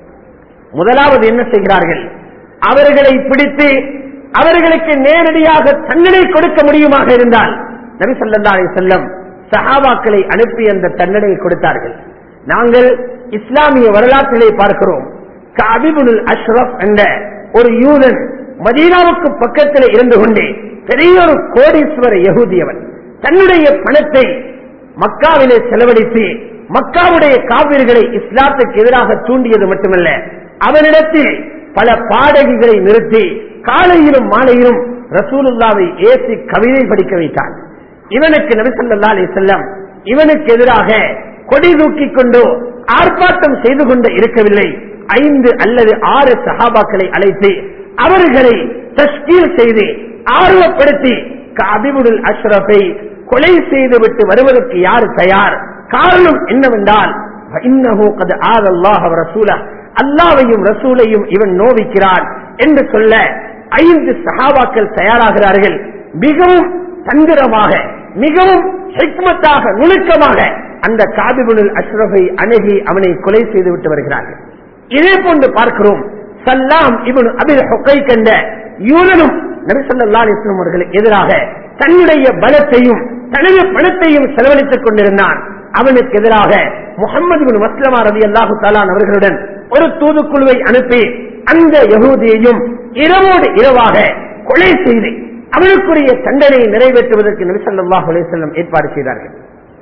முதலாவது என்ன செய்கிறார்கள் அவர்களை பிடித்து அவர்களுக்கு நேரடியாக தண்டனை கொடுக்க முடியுமாக இருந்தால் நபி ஸல்லல்லாஹு அலைஹி வஸல்லம் சஹாபாக்களை அனுப்பி அந்த தண்டனையை கொடுத்தார்கள் நாங்கள் இஸ்லாமிய வரலாற்றிலே பார்க்கிறோம் கபிபுல் அஷ்ரப் என்ற ஒரு யூதன் மதீனாவுக்கு பக்கத்தில் இருந்து கொண்டே பெரிய ஒரு கோடீஸ்வர யகூதியவன் தன்னுடைய பணத்தை மக்காவிலே செலவழித்து மக்காவுடைய காவிர்களை இஸ்லாத்துக்கு எதிராக தூண்டியது மட்டுமல்ல அவனிடத்தில் பல பாடகிகளை நிறுத்தி காலையிலும் மாலையிலும் ரசூலுல்லாவை ஏசி கவிதை படிக்க வைத்தான் இவனுக்கு நபிசல்லா அலி செல்லம் இவனுக்கு எதிராக கொடி தூக்கிக் கொண்டு ஆர்ப்பாட்டம் செய்து கொண்டு இருக்கவில்லை ஐந்து அல்லது ஆறு சஹாபாக்களை அழைத்து அவர்களை தஸ்கீல் செய்து ஆர்வப்படுத்தி அபிபுல் அஷ்ரஃபை கொலை செய்துவிட்டு வருவதற்கு யார் தயார் காரணம் என்னவென்றால் இன்னஹு கத் ஆதல்லாஹ் வ ரசூலஹ் அல்லாஹ்வையும் ரசூலையும் இவன் நோவிக்கிறான் என்று சொல்ல ஐந்து சஹாபாக்கள் தயாராகிறார்கள் மிகவும் தந்திரமாக மிகவும் ஹிக்மத்தாக நுணுக்கமாக அந்த காபிபுல் அஷ்ரஃபை அணுகி அவனை கொலை செய்து விட்டு வருகிறார்கள் இதே போன்று பார்க்கிறோம் சல்லாம் இவன் அபில் ஹொக்கை கண்ட யூனனும் நபிசல்லா அலிஸ்லாம் அவர்களுக்கு எதிராக தன்னுடைய பலத்தையும் தனது பணத்தையும் செலவழித்துக் கொண்டிருந்தான் அவனுக்கு எதிராக முகமது பின் மஸ்லமா ரவி அல்லாஹு தாலான் அவர்களுடன் ஒரு தூதுக்குழுவை அனுப்பி அந்த யகூதியையும் இரவோடு இரவாக கொலை செய்து அவனுக்குரிய தண்டனையை நிறைவேற்றுவதற்கு நபிசல்லாஹ் அலிசல்லம் ஏற்பாடு செய்தார்கள்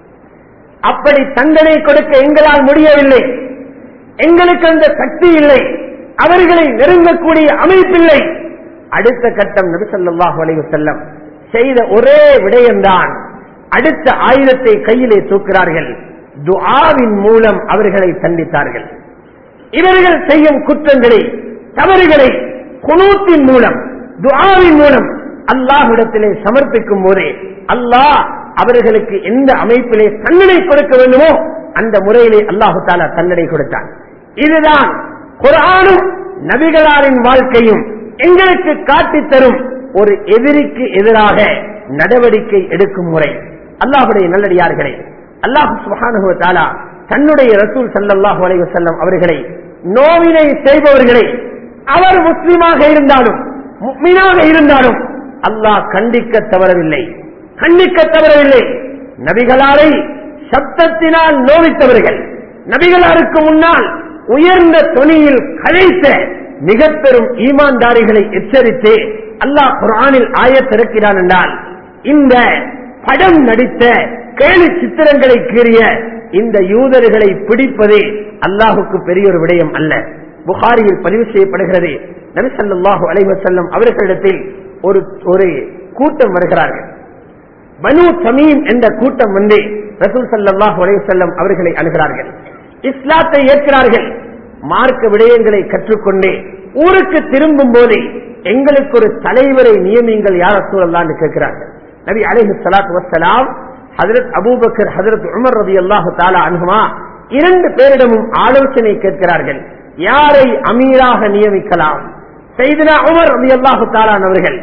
அப்படி தண்டனை கொடுக்க எங்களால் முடியவில்லை எங்களுக்கு அந்த சக்தி இல்லை அவர்களை நெருங்கக்கூடிய அமைப்பில்லை அடுத்த கட்டம் நபிசல்லாஹு அலைஹி செல்லம் செய்த ஒரே விடயம்தான் அடுத்த ஆயுதத்தை கையிலே தூக்கிறார்கள் துஆவின் மூலம் அவர்களை தண்டித்தார்கள் இவர்கள் செய்யும் குற்றங்களை தவறுகளை குனூத்தின் மூலம் துஆவின் மூலம் அல்லாஹ்விடத்திலே சமர்ப்பிக்கும் போதே அல்லாஹ் அவர்களுக்கு எந்த அமைப்பிலே தண்டனை கொடுக்க வேண்டுமோ அந்த முறையிலே அல்லாஹு தாலா தண்டனை கொடுத்தான் இதுதான் குரானும் நபிகளாரின் வாழ்க்கையும் எங்களுக்கு காட்டித் தரும் ஒரு எதிரிக்கு எதிராக நடவடிக்கை எடுக்கும் முறை அல்லாஹுடைய நல்லடியார்களே அல்லாஹு சுபஹானஹு தாலா தன்னுடைய ரசூல் சல்லல்லாஹு அலைஹி வஸல்லம் அவர்களை நோவினை செய்பவர்களை அவர் முஸ்லிமாக இருந்தாலும் முக்மீனாக இருந்தாலும் அல்லாஹ் கண்டிக்க தவறவில்லை கண்டிக்க தவறவில்லை நபிகளாரை சப்தத்தினால் நோவித்தவர்கள் நபிகளாருக்கு முன்னால் உயர்ந்த துணியில் கலைத்த மிக பெரும் ஈமான்தாரிகளை எச்சரித்து அல்லாஹ் குரானில் ஆயத்திறக்கிறான் என்றால் இந்த படம் நடித்த கேலி சித்திரங்களை கீறிய இந்த யூதர்களை பிடிப்பதே அல்லாஹுக்கு பெரிய ஒரு விடயம் அல்ல புகாரியில் பதிவு செய்யப்படுகிறது நபிசல்லாஹு அலைவசல்லம் அவர்களிடத்தில் ஒரு ஒரு கூட்டம் வருகிறார்கள் பனு தமீம் என்ற கூட்டம் வந்து ரசூல் ஸல்லல்லாஹு அலைஹி வஸல்லம் அவர்களை அணுகிறார்கள் இஸ்லாத்தை ஏற்கிறார்கள் மார்க்க விடயங்களை கற்றுக்கொண்டு ஊருக்கு திரும்பும் போது எங்களுக்கு ஒரு தலைவரை நியமிங்கள் யார் சூழல்லான்னு கேட்கிறார்கள் நபி அலைஹி ஸலாத்து வஸ்ஸலாம் ஹஜரத் அபூபக்கர் ஹஜரத் உமர் ரலியல்லாஹு தஆலா அன்ஹுமா இரண்டு பேரிடமும் ஆலோசனை கேட்கிறார்கள் யாரை அமீராக நியமிக்கலாம் செய்தினா உமர் ரலியல்லாஹு தஆலா அவர்கள்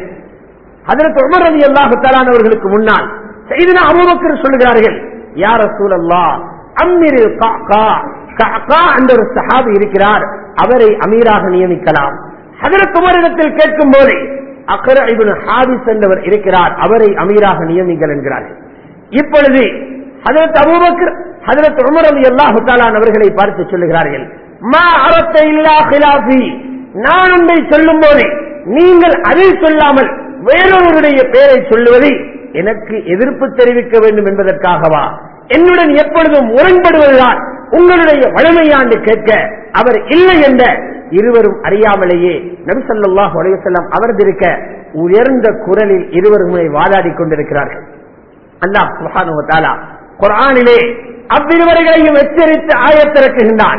ஹஜரத் உமர் ரலியல்லாஹு தஆலா அவர்களுக்கு முன்னால் செய்தினா அபூபக்கர் சொல்கிறார்கள் யார் ரசூலல்லாஹ் அம்மிரில் கஅகா கஅகா என்ற ஒரு சஹாபி இருக்கிறார் அவரை அமீராக நியமிக்கலாம் ஹஜரத் உமரிடத்தில் கேட்கும் போது அக்ர இப்னு ஹாபிஸ் என்பவர் இருக்கிறார் அவரை அமீராக நியமிங்கள் என்கிறார்கள் இப்பொழுது ஹஜரத் அபூபக்கர் ஹஜரத் உமர் ரலியல்லாஹு தஆலா அவர்களை பார்த்து சொல்லுகிறார்கள் மா அரத்த இல்லா ஹிலாஃபி நான் ஒன்றை சொல்லும் போது நீங்கள் அதை சொல்லாமல் வேறொருவருடைய பெயரை சொல்லுவது எனக்கு எதிர்ப்பு தெரிவிக்க வேண்டும் என்பதற்காகவா என்னுடன் எப்பொழுதும் முரண்படுவதுதான் உங்களுடைய வலிமையாண்டு கேட்க அவர் இல்லை என்ற இருவரும் அறியாமலேயே நபிசல்லாஹு அலைவசல்லம் அமர்ந்திருக்க உயர்ந்த குரலில் இருவருமே வாதாடி கொண்டிருக்கிறார்கள் அல்லாஹ் சுப்ஹானஹு வ தஆலா குர்ஆனிலே அவ்விருவர்களையும் எச்சரித்து ஆயத்திறக்குகின்றான்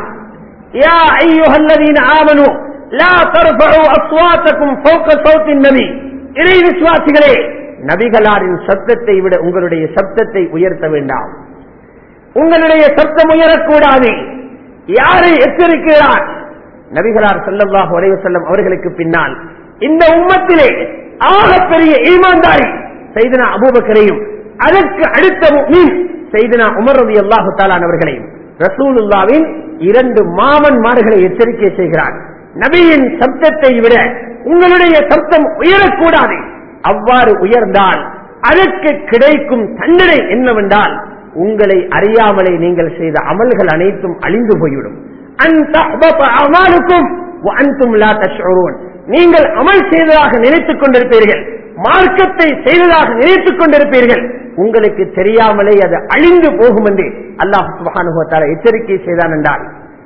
யா அய்யுஹல்லதீன ஆமனு லா தர்ஃபஉ அஸ்வாத்தக்கும் ஃபௌக ஸௌத்தின் நபி இறை விசுவாசிகளே நபிகளாரின் சத்தத்தை விட உங்களுடைய சப்தத்தை உயர்த்த வேண்டாம் உங்களுடைய சத்தம் உயரக்கூடாது யாரை எச்சரிக்கிறார் நபிகளார் ஸல்லல்லாஹு அலைஹி வஸல்லம் அவர்களுக்கு பின்னால் இந்த உம்மத்திலே ஆகப்பெரிய ஈமான்தாரி செய்தனா அபூபக்கரையும் அதற்கு அடுத்த மீன் செய்தனா உமர் ரவி அல்லாஹு அவர்களையும் ரசூலுல்லாவின் இரண்டு மாமன்மார்களை எச்சரிக்கை செய்கிறார் நபியின் சப்தத்தை விட உங்களுடைய சப்தம் உயரக்கூடாது அவ்வாறு உயர்ந்தால் அதற்கு கிடைக்கும் தண்டனை என்னவென்றால் உங்களை அறியாமலே நீங்கள் செய்த அமல்கள் அனைத்தும் அழிந்து போய்விடும் அந்த அமாலுக்கும் அன்தும் லா தஷ்உரூன் நீங்கள் அமல் செய்ததாக நினைத்துக் கொண்டிருப்பீர்கள் மார்க்கத்தை செய்ததாக நினைத்துக் கொண்டிருப்பீர்கள் உங்களுக்கு தெரியாமலே அது அழிந்து போகும் என்று அல்லாஹ் சுப்ஹானஹு வ தஆலா எச்சரிக்கை செய்தான் என்றால்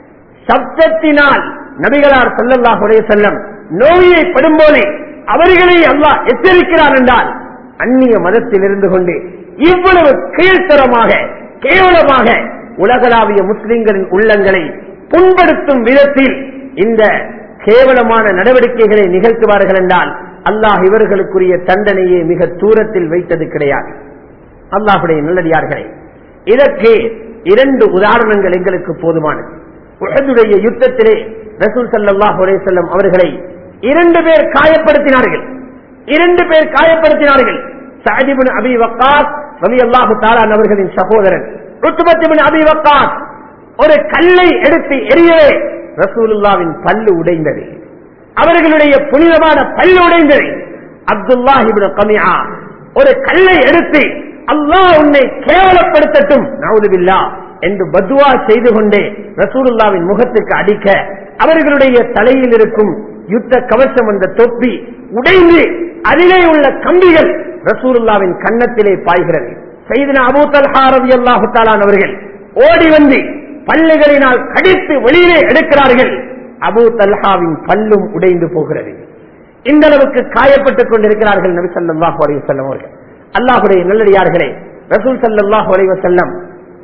சப்தத்தினால் நபிகளார் ஸல்லல்லாஹு அலைஹி வஸல்லம் நோயை படும்போது அவர்களை அல்லாஹ் எச்சரிக்கிறார் என்றால் அந்நிய மதத்தில் இருந்து கொண்டு இவ்வளவு கீழ்த்தரமாக கேவலமாக உலகளாவிய முஸ்லிம்களின் உள்ளங்களை புண்படுத்தும் விதத்தில் இந்த கேவலமான நடவடிக்கைகளை நிகழ்த்துவார்கள் என்றால் அல்லாஹ் இவர்களுக்குரிய தண்டனையை மிக தூரத்தில் வைத்தது கிடையாது அல்லாஹுடைய நல்லடியார்களே இதற்கு இரண்டு உதாரணங்கள் எங்களுக்கு போதுமானது உஹதுடைய யுத்தத்திலே ரசூல் ஸல்லல்லாஹு அலைஹி வஸல்லம் அவர்களை இரண்டு பேர் காயப்படுத்தினார்கள் இரண்டு பேர் காயப்படுத்தினார்கள் சஅத் இப்னு அபி வக்காஸ் ரலியல்லாஹு தஆலா அவர்களின் சகோதரன் உத்பத் இப்னு அபி வக்காஸ் ஒரு கல்லை எடுத்து எரியவே ரசூலுல்லாவின் பல்லு உடைந்தது அவர்களுடைய புனிதமான பல்லு உடைந்தது அப்துல்லாஹிபின் கமியா ஒரு கல்லை எடுத்து அல்லாஹ் உன்னை கேவலப்படுத்தட்டும் நவுதுபில்லா என்று பத்வா செய்து கொண்டே ரசூலுல்லாவின் முகத்துக்கு அடிக்க அவர்களுடைய தலையில் இருக்கும் யுத்த கவசம் அந்த தொப்பி உடைந்து அதிலே உள்ள கம்பிகள் ரசூலுல்லாவின் கன்னத்திலே பாய்கிறது செய்தின அபூ தல்ஹா ரலியல்லாஹு தஆலா அவர்கள் ஓடி வந்து பல்லுகளினால் கடித்து வெளியிலே எடுக்கிறார்கள் அபூ தல்ஹாவின் பல்லும் உடைந்து போகிறது இந்த அளவுக்கு காயப்பட்டுக் கொண்டிருக்கிறார்கள் நபி ஸல்லல்லாஹு அலைஹி வஸல்லம் அவர்கள் அல்லாஹ்வுடைய நல்லடியார்களே ரசூல் ஸல்லல்லாஹு அலைஹி வஸல்லம்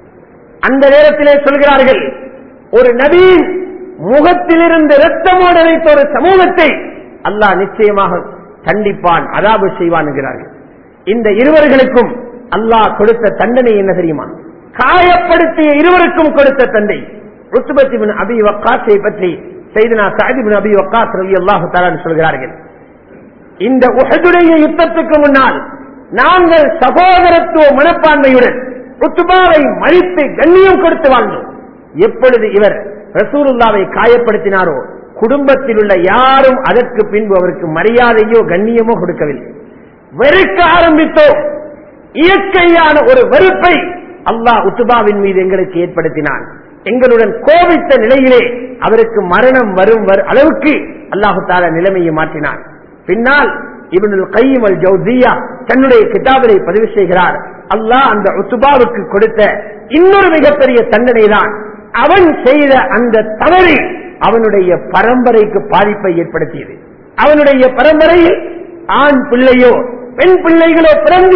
அந்த நேரத்திலே சொல்கிறார்கள் ஒரு நபியின் முகத்திலிருந்து இரத்தமோடு வைத்த ஒரு சமூகத்தை அல்லாஹ் நிச்சயமாக கண்டிப்பான் அதாபு செய்வான் என்கிறார்கள் இந்த இருவர்களுக்கும் அல்லாஹ் கொடுத்த தண்டனை என்ன தெரியுமா காயப்படுத்திய இருவருக்கும் கொடுத்த தந்தை ருத்துபத்திபின் அபி வக்காஸை பற்றி செய்தனா சாதிபின் அபி வக்காஸ் ரவி அல்லாஹு சொல்கிறார்கள் இந்த உஹதுடைய யுத்தத்துக்கு முன்னால் நாங்கள் சகோதரத்துவ மனப்பான்மையுடன் ருத்துபாவை மதித்து கண்ணியம் கொடுத்து வாழ்ந்தோம் எப்பொழுது இவர் ரசூலுல்லாவை காயப்படுத்தினாரோ குடும்பத்தில் உள்ள யாரும் அதற்கு பின்பு அவருக்கு மரியாதையோ கண்ணியமோ கொடுக்கவில்லை வெறுக்க ஆரம்பித்தோம் இயற்கையான ஒரு வெறுப்பை அல்லாஹ் உத்துபாவின் மீது எங்களுக்கு ஏற்படுத்தினான் எங்களுடன் கோபித்த நிலையிலே அவருக்கு மரணம் வரும் அளவுக்கு அல்லாஹு தாலா நிலைமையை மாற்றினான் பின்னால் இவனுள் கையுமல் ஜவுதியா தன்னுடைய கிதாபிலை பதிவு செய்கிறார் அல்லாஹ் அந்த உத்துபாவுக்கு கொடுத்த இன்னொரு மிகப்பெரிய தண்டனை தான் அவன் செய்த அந்த தவறு அவனுடைய பரம்பரைக்கு பாதிப்பை ஏற்படுத்தியது அவனுடைய பரம்பரையில் ஆண் பிள்ளையோ பெண் பிள்ளைகளோ பிறந்து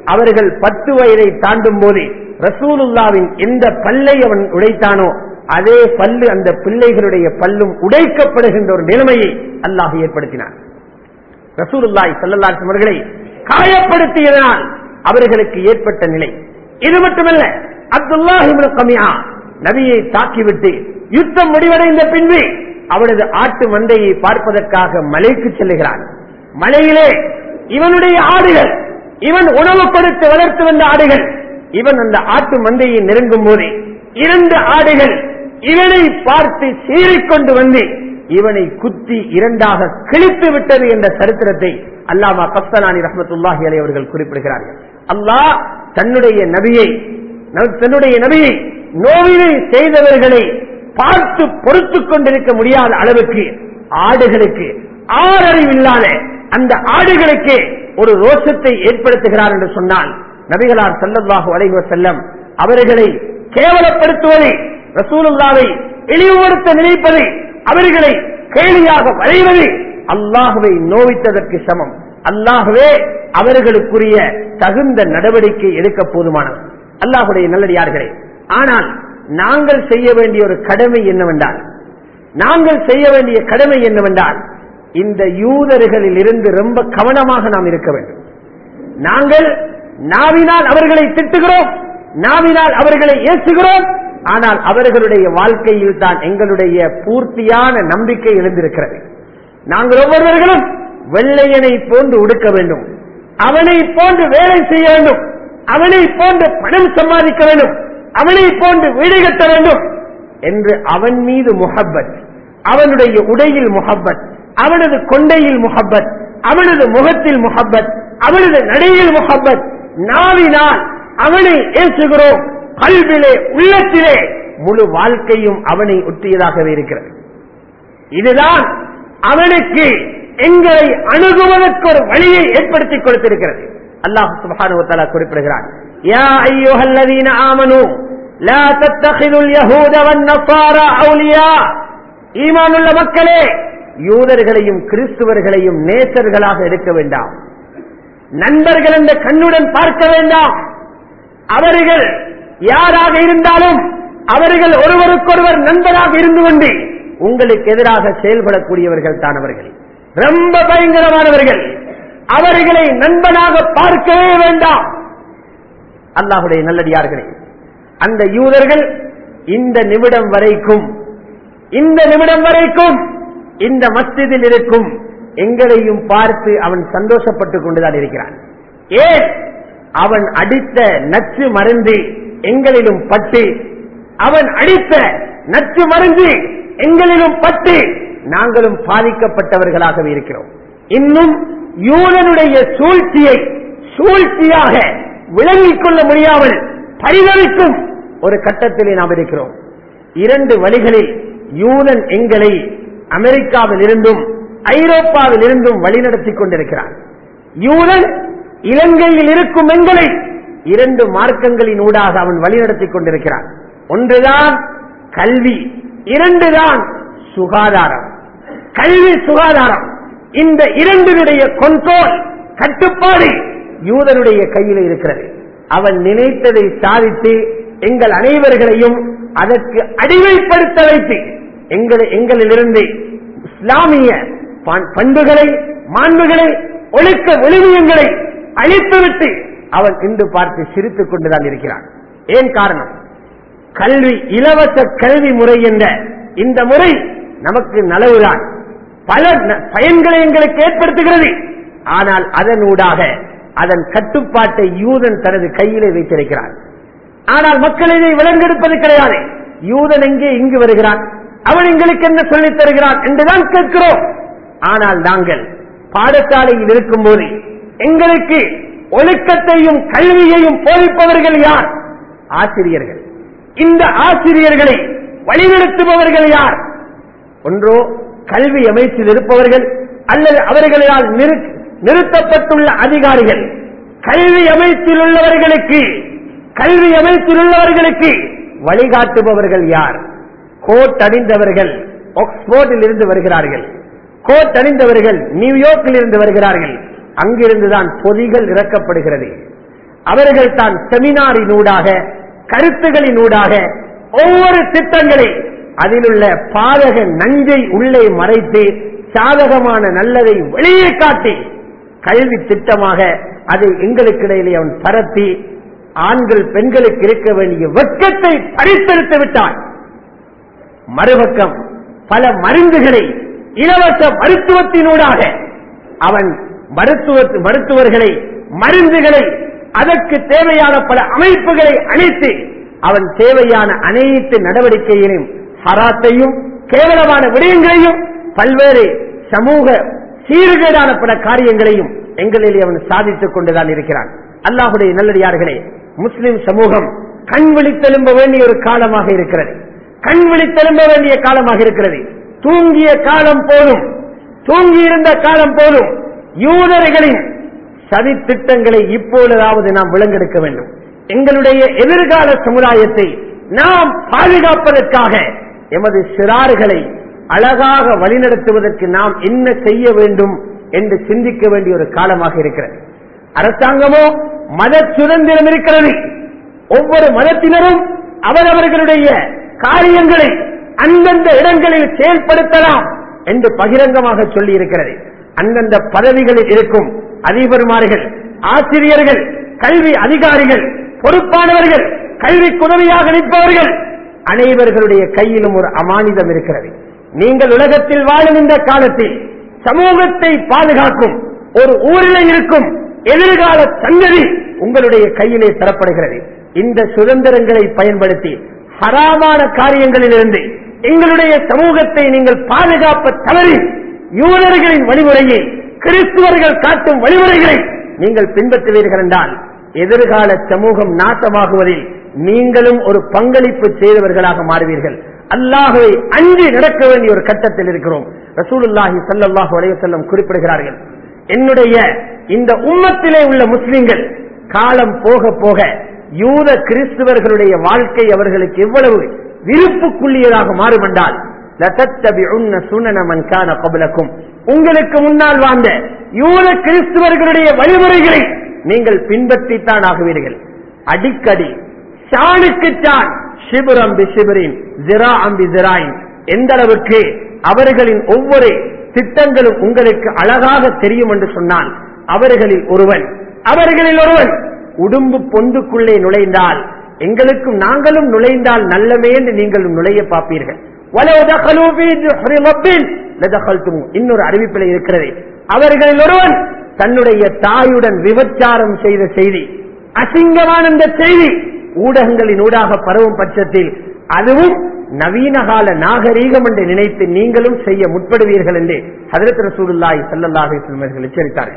அவர்கள் பத்து வயதை தாண்டும் போது ரசூலுல்லாவின் எந்த பல்லை அவன் உடைத்தானோ அதே பல்லு அந்த பிள்ளைகளுடைய பல்லும் உடைக்கப்படுகின்ற ஒரு நிலைமையை அல்லாஹ் ஏற்படுத்தினார் ரசூலுல்லாய் சல்லல்லாஹு அவர்களை காயப்படுத்தியதனால் அவர்களுக்கு ஏற்பட்ட நிலை இது மட்டுமல்ல அப்துல்லாஹி கமியா நபியை தாக்கிவிட்டு யுத்தம் முடிவடைந்த பின்பு அவனது ஆட்டு மந்தையை பார்ப்பதற்காக மலைக்கு செல்லுகிறான் மலையிலே இவனுடைய ஆடுகள் இவன் உணவு கொடுத்து வளர்த்து வந்த ஆடுகள் இவன் அந்த ஆட்டு மந்தையை நெருங்கும் போது இரண்டு ஆடுகள் இவனை பார்த்து சீறிக்கொண்டு வந்து இவனை குத்தி இரண்டாக கிழித்து விட்டது என்ற சரித்திரத்தை அல்லாமா கப்தலானி ரஹமத்துல்லாஹி அலை அவர்கள் குறிப்பிடுகிறார்கள் அல்லாஹ் தன்னுடைய நபியை தன்னுடைய நபியை நோவினை செய்தவர்களை பார்த்து பொறுத்துக் கொண்டிருக்க முடியாத அளவுக்கு ஆடுகளுக்கு ஆறறிவில்லாத அந்த ஆடுகளுக்கு ஒரு ரோஷத்தை ஏற்படுத்துகிறார் என்று சொன்னால் நபிகளார் செல்லல்லாஹு அலைவ செல்லம் அவர்களை கேவலப்படுத்துவதை ரசூலுல்லாவை இழிவுபடுத்த நினைப்பது அவர்களை கேலியாக வரைவது அல்லாஹுவை நோவித்ததற்கு சமம் அல்லாகவே அவர்களுக்குரிய தகுந்த நடவடிக்கை எடுக்க போதுமானது அல்லாஹுடைய நல்லடியார்களே ஆனால் நாங்கள் செய்ய வேண்டிய ஒரு கடமை என்னவென்றால் நாங்கள் செய்ய வேண்டிய கடமை என்னவென்றால் இந்த யூதர்களில் இருந்து ரொம்ப கவனமாக நாம் இருக்க வேண்டும் நாங்கள் நாவினால் அவர்களை திட்டுகிறோம் நாவினால் அவர்களை ஏசுகிறோம் ஆனால் அவர்களுடைய வாழ்க்கையில் தான் எங்களுடைய பூர்த்தியான நம்பிக்கை எழுந்திருக்கிறது நாங்கள் ஒவ்வொருவர்களும் வெள்ளையனை போன்று உடுக்க வேண்டும் அவனை போன்று வேலை செய்ய வேண்டும் அவனை போன்று பணம் சம்பாதிக்க வேண்டும் அவனை போன்று வீடு கட்ட வேண்டும் என்று அவன் மீது முகப்பத் அவனுடைய உடையில் முகப்பத் அவனது கொண்டையில் முகப்பத் அவனது முகத்தில் முகப்பத் அவனது நடையில் முகப்பத் நாவினால் அவனை ஏசுகிறோம் கல்விலே உள்ளத்திலே முழு வாழ்க்கையும் அவனை ஒட்டியதாகவே இருக்கிறது இதுதான் அவனுக்கு எங்களை அணுகுவதற்கு ஒரு வழியை ஏற்படுத்தி கொடுத்திருக்கிறது அல்லாஹ் சுபஹானுவத்தாலா குறிப்பிடுகிறான் யா ஐயோஹல்லதீன ஆமனு لا تتخذوا اليهود والنصارى أولياء ஈமானுள்ள மக்களே யூதர்களையும் கிறிஸ்துவர்களையும் நேசர்களாக எடுக்க வேண்டாம் நண்பர்கள் என்ற கண்ணுடன் பார்க்க வேண்டாம் அவர்கள் யாராக இருந்தாலும் அவர்கள் ஒருவருக்கொருவர் நண்பராக இருந்து கொண்டு உங்களுக்கு எதிராக செயல்படக்கூடியவர்கள் தான் அவர்கள் ரொம்ப பயங்கரமானவர்கள் அவர்களை நண்பனாக பார்க்கவே வேண்டாம் அல்லாஹுடைய நல்லடியார்களே அந்த யூதர்கள் இந்த நிமிடம் வரைக்கும் இந்த நிமிடம் வரைக்கும் இந்த மஸ்ஜிதில் இருக்கும் எங்களையும் பார்த்து அவன் சந்தோஷப்பட்டுக் கொண்டுதான் இருக்கிறான் ஏன் அவன் அடித்த நச்சு மருந்து எங்களிலும் பட்டு அவன் அடித்த நச்சு மருந்து எங்களிலும் பட்டு நாங்களும் பாதிக்கப்பட்டவர்களாகவே இருக்கிறோம் இன்னும் யூதனுடைய சூழ்ச்சியை சூழ்ச்சியாக விளங்கிக் கொள்ள முடியாமல் பரிதவிக்கும் ஒரு கட்டத்திலே நாம் இருக்கிறோம் இரண்டு வழிகளில் யூதன் எங்களை அமெரிக்காவில் இருந்தும் ஐரோப்பாவில் இருந்தும் வழிநடத்திக் கொண்டிருக்கிறான் யூதன் இலங்கையில் இருக்கும் எங்களை இரண்டு மார்க்கங்களின் ஊடாக அவன் வழிநடத்திக் கொண்டிருக்கிறான் ஒன்றுதான் கல்வி இரண்டுதான் சுகாதாரம் கல்வி சுகாதாரம் இந்த இரண்டினுடைய கொண்டோல் கட்டுப்பாடு யூதனுடைய கையில் இருக்கிறது அவன் நினைத்ததை சாதித்து எங்கள் அனைவர்களையும் அதற்கு அடிமைப்படுத்த வைத்து எங்களை எங்களிலிருந்து இஸ்லாமிய பண்- பண்புகளை மாண்புகளை ஒழுக்க விழுமியங்களை அழித்துவிட்டு அவன் இன்று பார்த்து சிரித்துக் கொண்டுதான் இருக்கிறான் ஏன் காரணம் கல்வி இலவச கல்வி முறை என்ற இந்த முறை நமக்கு நலவுதான் பல ந- பயன்களை எங்களுக்கு ஏற்படுத்துகிறது ஆனால் அதனூடாக அதன் கட்டுப்பாட்டை யூதன் தனது கையிலே வைத்திருக்கிறான் ஆனால் மக்கள் இதை விலங்கெடுப்பது கிடையாது யூதன் எங்கே இங்கு வருகிறான் அவன் எங்களுக்கு என்ன சொல்லித் தருகிறான் என்றுதான் கேட்கிறோம் ஆனால் நாங்கள் பாடசாலையில் இருக்கும் போது எங்களுக்கு ஒழுக்கத்தையும் கல்வியையும் போதிப்பவர்கள் யார் ஆசிரியர்கள் இந்த ஆசிரியர்களை வழிநடத்துபவர்கள் யார் ஒன்றோ கல்வி அமைச்சில் இருப்பவர்கள் அல்லது அவர்களால் நிறு- நிறுத்தப்பட்டுள்ள அதிகாரிகள் கல்வி அமைப்பில் உள்ளவர்களுக்கு கல்வி அமைப்பில் உள்ளவர்களுக்கு வழிகாட்டுபவர்கள் யார் கோட் அணிந்தவர்கள் ஆக்ஸ்போர்டில் இருந்து வருகிறார்கள் கோட் அணிந்தவர்கள் நியூயார்க்கில் இருந்து வருகிறார்கள் அங்கிருந்துதான் பொதிகள் இறக்கப்படுகிறது அவர்கள் தான் செமினாரினூடாக கருத்துகளினூடாக ஒவ்வொரு திட்டங்களை அதிலுள்ள பாதக நஞ்சை உள்ளே மறைத்து சாதகமான நல்லதை வெளியே காட்டி கல்வி திட்டமாக அதை எங்களுக்கிடையிலே அவன் பரப்பி ஆண்கள் பெண்களுக்கு இருக்க வேண்டிய வெட்கத்தை பறித்தெடுத்து விட்டான் மறுபக்கம் பல மருந்துகளை இலவச மருத்துவத்தினூடாக அவன் மருத்துவ மருத்துவர்களை மருந்துகளை அதற்கு தேவையான பல அமைப்புகளை அணைத்து அவன் தேவையான அனைத்து நடவடிக்கைகளையும் ஹராத்தையும் கேவலமான விடயங்களையும் பல்வேறு சமூக சீர்கேடான பல காரியங்களையும் எங்களிலே அவன் சாதித்துக் கொண்டுதான் இருக்கிறான் அல்லாஹுடைய நல்லடியார்களே முஸ்லிம் சமூகம் கண் விழித்தெலும்ப வேண்டிய ஒரு காலமாக இருக்கிறது கண் விழித்தெலும்ப வேண்டிய காலமாக இருக்கிறது தூங்கிய காலம் போதும் தூங்கி இருந்த காலம் போதும் யூதர்களின் சதி திட்டங்களை இப்பொழுதாவது நாம் விளங்கெடுக்க வேண்டும் எங்களுடைய எதிர்கால சமுதாயத்தை நாம் பாதுகாப்பதற்காக எமது சிறார்களை அழகாக வழிநடத்துவதற்கு நாம் என்ன செய்ய வேண்டும் என்று சிந்திக்க வேண்டிய ஒரு காலமாக இருக்கிறது அரசாங்கமோ மத சுதந்திரம் இருக்கிறது ஒவ்வொரு மதத்தினரும் அவரவர்களுடைய காரியங்களை அந்தந்த இடங்களில் செயல்படுத்தலாம் என்று பகிரங்கமாக சொல்லி இருக்கிறது அந்தந்த பதவிகளில் இருக்கும் அதிபர்மார்கள் ஆசிரியர்கள் கல்வி அதிகாரிகள் பொறுப்பானவர்கள் கல்விக்கு உதவியாக நிற்பவர்கள் அனைவர்களுடைய கையிலும் ஒரு அமானிதம் இருக்கிறது நீங்கள் உலகத்தில் வாழும் இந்த காலத்தில் சமூகத்தை பாதுகாக்கும் ஒரு ஊரில் இருக்கும் எதிர்கால சங்கதி உங்களுடைய கையிலே தரப்படுகிறது இந்த சுதந்திரங்களை பயன்படுத்தி ஹராமான காரியங்களிலிருந்து எங்களுடைய சமூகத்தை நீங்கள் பாதுகாப்ப தவறி யூதர்களின் வழிமுறையை கிறிஸ்துவர்கள் காட்டும் வழிமுறைகளை நீங்கள் பின்பற்றுவீர்கள் என்றால் எதிர்கால சமூகம் நாசமாகுவதில் நீங்களும் ஒரு பங்களிப்பு செய்தவர்களாக மாறுவீர்கள் அல்லாஹுவை அஞ்சு நடக்க வேண்டிய ஒரு கட்டத்தில் இருக்கிறோம் ரசூலுல்லாஹி சல்லாஹூ அலைவசல்லம் குறிப்பிடுகிறார்கள் என்னுடைய இந்த உம்மத்திலே உள்ள முஸ்லிம்கள் காலம் போக போக யூத கிறிஸ்துவர்களுடைய வாழ்க்கை அவர்களுக்கு எவ்வளவு விருப்புக்குள்ளியதாக மாறுமென்றால் உங்களுக்கு முன்னால் வாழ்ந்த யூத கிறிஸ்துவர்களுடைய வழிமுறைகளை நீங்கள் பின்பற்றித்தான் ஆகுவீர்கள் அடிக்கடி சாணுக்கு சான் சிபுரம் பி சிபரின் ஜிரா அம்பி ஜிராயின் எந்த அளவுக்கு அவர்களின் ஒவ்வொரு திட்டங்களும் உங்களுக்கு அழகாக தெரியும் என்று சொன்னால் அவர்களில் ஒருவன் அவர்களில் ஒருவன் உடும்பு பொந்துக்குள்ளே நுழைந்தால் எங்களுக்கும் நாங்களும் நுழைந்தால் நல்லமே என்று நீங்களும் நுழைய பார்ப்பீர்கள் இன்னொரு அறிவிப்பில் இருக்கிறது அவர்களில் ஒருவன் தன்னுடைய தாயுடன் விபச்சாரம் செய்த செய்தி அசிங்கமான இந்த செய்தி ஊடகங்களின் ஊடாக பரவும் பட்சத்தில் அதுவும் நவீன கால நாகரீகம் என்று நினைத்து நீங்களும் செய்ய முற்படுவீர்கள் என்று ஹதரத் ரசூலுல்லாய் சல்லல்லாஹு அவர்கள் எச்சரித்தார்கள்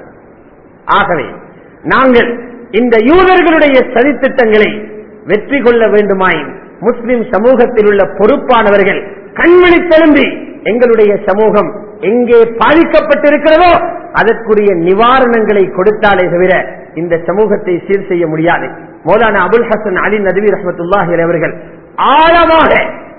ஆகவே நாங்கள் இந்த யூதர்களுடைய சதித்திட்டங்களை வெற்றி கொள்ள வேண்டுமாயின் முஸ்லிம் சமூகத்தில் உள்ள பொறுப்பானவர்கள் கண்மணி திரும்பி எங்களுடைய சமூகம் எங்கே பாதிக்கப்பட்டிருக்கிறதோ அதற்குரிய நிவாரணங்களை கொடுத்தாலே தவிர இந்த சமூகத்தை சீர் செய்ய முடியாது மௌலானா அபுல் ஹசன் அலி நதவி ரஹமத்துல்லாஹி அவர்கள் ஆழமாக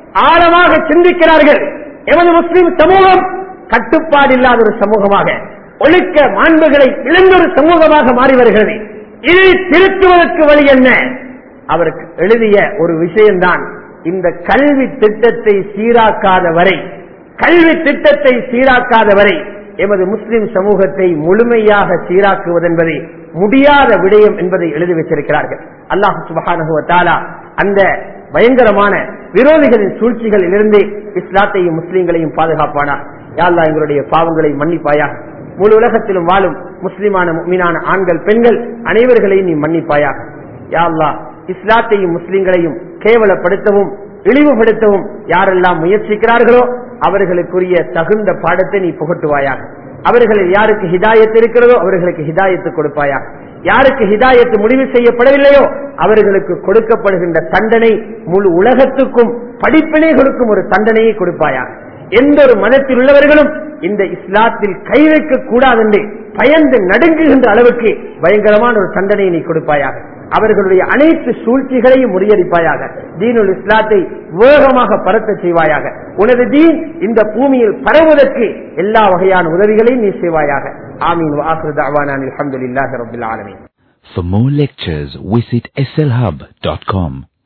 ஆழமாக சிந்திக்கிறார்கள் எமது முஸ்லிம் சமூகம் கட்டுப்பாடு இல்லாத ஒரு சமூகமாக ஒழுக்க மாண்புகளை இழந்த ஒரு சமூகமாக மாறி வருகிறது இதை திருத்துவதற்கு வழி என்ன அவருக்கு எழுதிய ஒரு விஷயம்தான் இந்த கல்வி திட்டத்தை சீராக்காத வரை கல்வி திட்டத்தை சீராக்காத வரை எமது முஸ்லிம் சமூகத்தை முழுமையாக சீராக்குவதென்பது முடியாத விடயம் என்பதை எழுதி வச்சிருக்கிறார்கள் அல்லாஹு சுபஹானுவத்தாலா அந்த பயங்கரமான விரோதிகளின் சூழ்ச்சிகளில் இருந்து இஸ்லாத்தையும் முஸ்லீம்களையும் பாதுகாப்பானா யாழ்லா எங்களுடைய பாவங்களை மன்னிப்பாயா முழு உலகத்திலும் வாழும் முஸ்லிமான மீனான ஆண்கள் பெண்கள் அனைவர்களையும் நீ மன்னிப்பாயாக யாழ்லா இஸ்லாத்தையும் முஸ்லிம்களையும் கேவலப்படுத்தவும் இழிவுபடுத்தவும் யாரெல்லாம் முயற்சிக்கிறார்களோ அவர்களுக்குரிய தகுந்த பாடத்தை நீ புகட்டுவாயாக அவர்களில் யாருக்கு ஹிதாயத்து இருக்கிறதோ அவர்களுக்கு ஹிதாயத்து கொடுப்பாயா யாருக்கு ஹிதாயத்து முடிவு செய்யப்படவில்லையோ அவர்களுக்கு கொடுக்கப்படுகின்ற தண்டனை முழு உலகத்துக்கும் படிப்பினை கொடுக்கும் ஒரு தண்டனையை கொடுப்பாயா எந்த ஒரு மதத்தில் உள்ளவர்களும் இந்த இஸ்லாத்தில் கை வைக்க கூடாது என்று பயந்து நடுங்குகின்ற அளவுக்கு பயங்கரமான ஒரு தண்டனையை நீ கொடுப்பாயாக அவர்களுடைய அனைத்து சூழ்ச்சிகளையும் முறியடிப்பாயாக தீனுல் இஸ்லாத்தை வேகமாக பரத்த செய்வாயாக உனது தீன் இந்த பூமியில் பரவுவதற்கு எல்லா வகையான உதவிகளையும் நீ செய்வாயாக ஆமீன் வாசுதாவான அலமதுல்லாஹி ரபில் ஆலமீன் For more lectures, visit slhub.com.